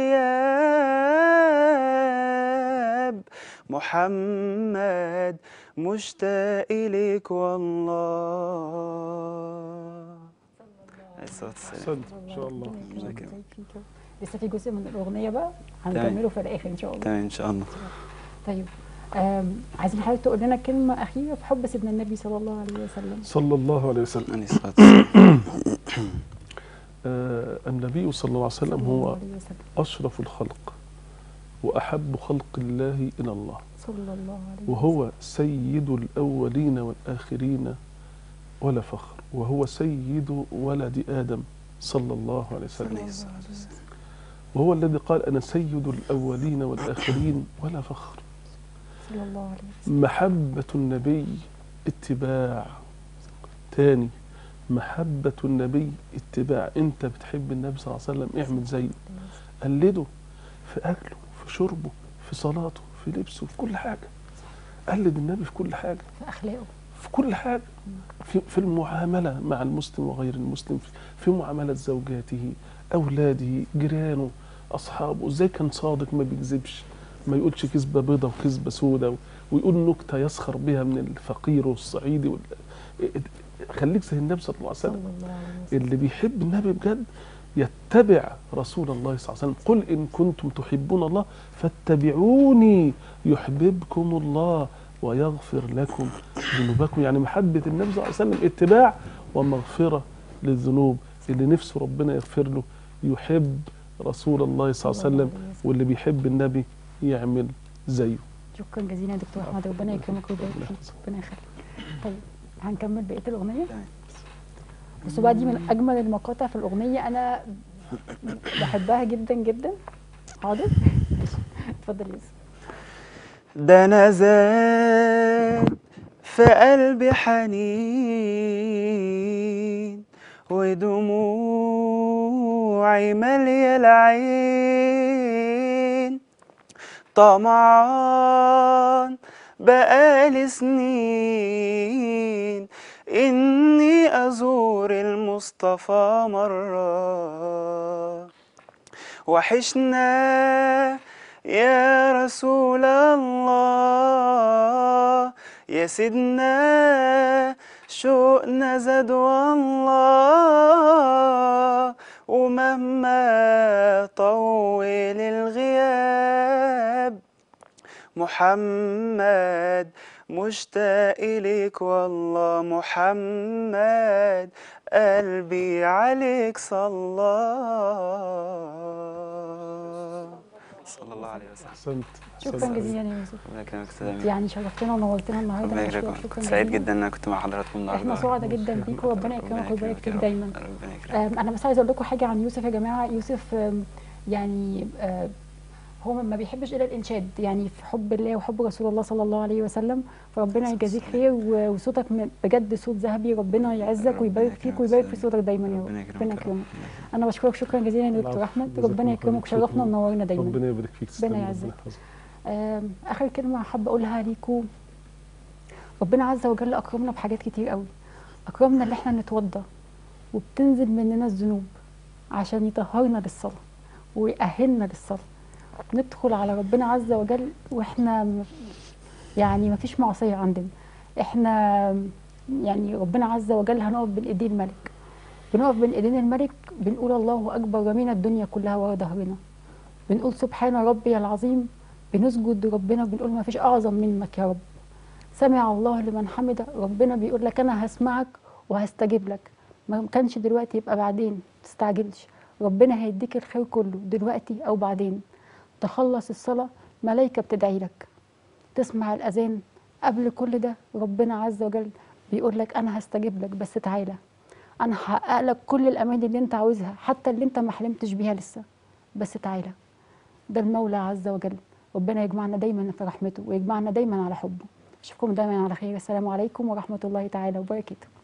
Speaker 4: الغياب محمد مشتاق إليك والله عليه الصلاة والسلام
Speaker 2: احسنت ان شاء الله
Speaker 1: ربنا يكرمك
Speaker 4: جزاك الله.
Speaker 1: ويبارك فيك يا رب. لسه في جزء من الاغنيه بقى هنكمله في الاخر ان شاء الله
Speaker 4: تمام إن شاء الله
Speaker 1: طيب آم، عايزين حضرتك تقول لنا كلمه اخيره في حب سيدنا النبي صلى الله عليه وسلم
Speaker 2: صلى الله عليه وسلم
Speaker 4: عليه الصلاة والسلام
Speaker 2: آه النبي صلى الله عليه وسلم
Speaker 1: صلى الله
Speaker 2: هو
Speaker 1: عليه وسلم
Speaker 2: أشرف الخلق وأحب خلق الله إلى الله
Speaker 1: صلى الله عليه
Speaker 2: وهو سيد الأولين والآخرين ولا فخر وهو سيد ولد آدم صلى الله عليه وسلم
Speaker 4: عليه الصلاة والسلام
Speaker 2: وهو الذي قال أنا سيد الأولين والآخرين ولا فخر
Speaker 1: صلى الله عليه وسلم
Speaker 2: محبة النبي اتباع تاني محبة النبي اتباع انت بتحب النبي صلى الله عليه وسلم اعمل زيه قلده في اكله في شربه في صلاته في لبسه في كل حاجة قلد النبي في كل حاجة
Speaker 1: في اخلاقه
Speaker 2: في كل حاجة في, في المعاملة مع المسلم وغير المسلم في, في معاملة زوجاته أولاده جيرانه أصحابه إزاي كان صادق ما بيكذبش ما يقولش كذبه بيضه وكذبه سودة ويقول نكته يسخر بها من الفقير والصعيدي وال... خليك زي النبي صلى الله عليه
Speaker 1: صلى
Speaker 2: وسلم
Speaker 1: الله عليه وسلم
Speaker 2: اللي بيحب النبي بجد يتبع رسول الله صلى الله عليه وسلم قل إن كنتم تحبون الله فاتبعوني يحببكم الله ويغفر لكم ذنوبكم يعني محبة النبي صلى الله عليه وسلم اتباع ومغفرة للذنوب اللي نفسه ربنا يغفر له يحب رسول الله صلى الله عليه وسلم واللي بيحب النبي يعمل زيه
Speaker 1: شكرا جزيلا يا دكتور احمد ربنا يكرمك ويبارك فيك ربنا يخليك طيب هنكمل بقيه الاغنيه
Speaker 4: تمام.
Speaker 1: بصوا بقى دي من اجمل المقاطع في الاغنيه انا بحبها جدا جدا حاضر اتفضل يا يوسف
Speaker 4: ده انا زاد في قلبي حنين ودموعي مالية العين طمعان بقالي سنين إني أزور المصطفى مرة وحشنا يا رسول الله يا سيدنا شوقنا زاد والله ومهما طول الغياب محمد مشتاق إليك والله محمد قلبي عليك صلى صلى الله عليه وسلم
Speaker 2: احسنت
Speaker 1: شكرا
Speaker 2: أحسنت.
Speaker 1: جزيلا يا يوسف
Speaker 4: ربنا يكرمك استاذ امين
Speaker 1: يعني شرفتنا ونورتنا النهارده
Speaker 4: ربنا
Speaker 1: بشكرك
Speaker 4: يكرمك
Speaker 1: شكرا
Speaker 4: سعيد
Speaker 1: جزيلا.
Speaker 4: جدا ان انا كنت مع حضراتكم النهارده
Speaker 1: احنا سعداء جدا بيك وربنا يكرمك ويبارك فيك دايما
Speaker 4: ربنا يكرمك
Speaker 1: آم، انا بس عايزه اقول لكم حاجه عن يوسف يا جماعه يوسف آم، يعني آه، هو ما بيحبش الا الانشاد يعني في حب الله وحب رسول الله صلى الله عليه وسلم فربنا يجازيك خير و- وصوتك م- بجد صوت ذهبي ربنا يعزك
Speaker 4: ربنا
Speaker 1: ويبارك فيك
Speaker 4: يكرمك
Speaker 1: ويبارك في
Speaker 4: أستاذ.
Speaker 1: صوتك دايما يا
Speaker 4: ربنا
Speaker 1: رب
Speaker 4: يكرمك
Speaker 1: ربنا
Speaker 4: يا رب.
Speaker 1: يكرمك انا بشكرك شكرا جزيلا يا دكتور
Speaker 2: العفو.
Speaker 1: احمد
Speaker 2: جزاكم
Speaker 1: ربنا
Speaker 2: الله
Speaker 1: يكرمك
Speaker 2: خير.
Speaker 1: وشرفنا
Speaker 2: شكراً.
Speaker 1: ونورنا دايما
Speaker 2: ربنا يبارك فيك تسلم
Speaker 1: ربنا
Speaker 2: ربنا
Speaker 1: يعزك.
Speaker 2: يحفظك.
Speaker 1: آم، اخر كلمه حابه اقولها ليكم ربنا عز وجل اكرمنا بحاجات كتير قوي اكرمنا اللي احنا نتوضى وبتنزل مننا الذنوب عشان يطهرنا للصلاه ويأهلنا للصلاه ندخل على ربنا عز وجل واحنا م- يعني ما فيش معصيه عندنا احنا يعني ربنا عز وجل هنقف بين ايدين الملك بنقف بين ايدين الملك بنقول الله اكبر رمينا الدنيا كلها ورا ظهرنا بنقول سبحان ربي العظيم بنسجد لربنا بنقول ما فيش اعظم منك يا رب سمع الله لمن حمده ربنا بيقول لك انا هسمعك وهستجيب لك ما كانش دلوقتي يبقى بعدين تستعجلش ربنا هيديك الخير كله دلوقتي او بعدين تخلص الصلاه ملائكه بتدعي لك تسمع الاذان قبل كل ده ربنا عز وجل بيقول لك انا هستجيب لك بس تعالى انا هحقق لك كل الاماني اللي انت عاوزها حتى اللي انت ما حلمتش بيها لسه بس تعالى ده المولى عز وجل ربنا يجمعنا دايما في رحمته ويجمعنا دايما على حبه اشوفكم دايما على خير السلام عليكم ورحمه الله تعالى وبركاته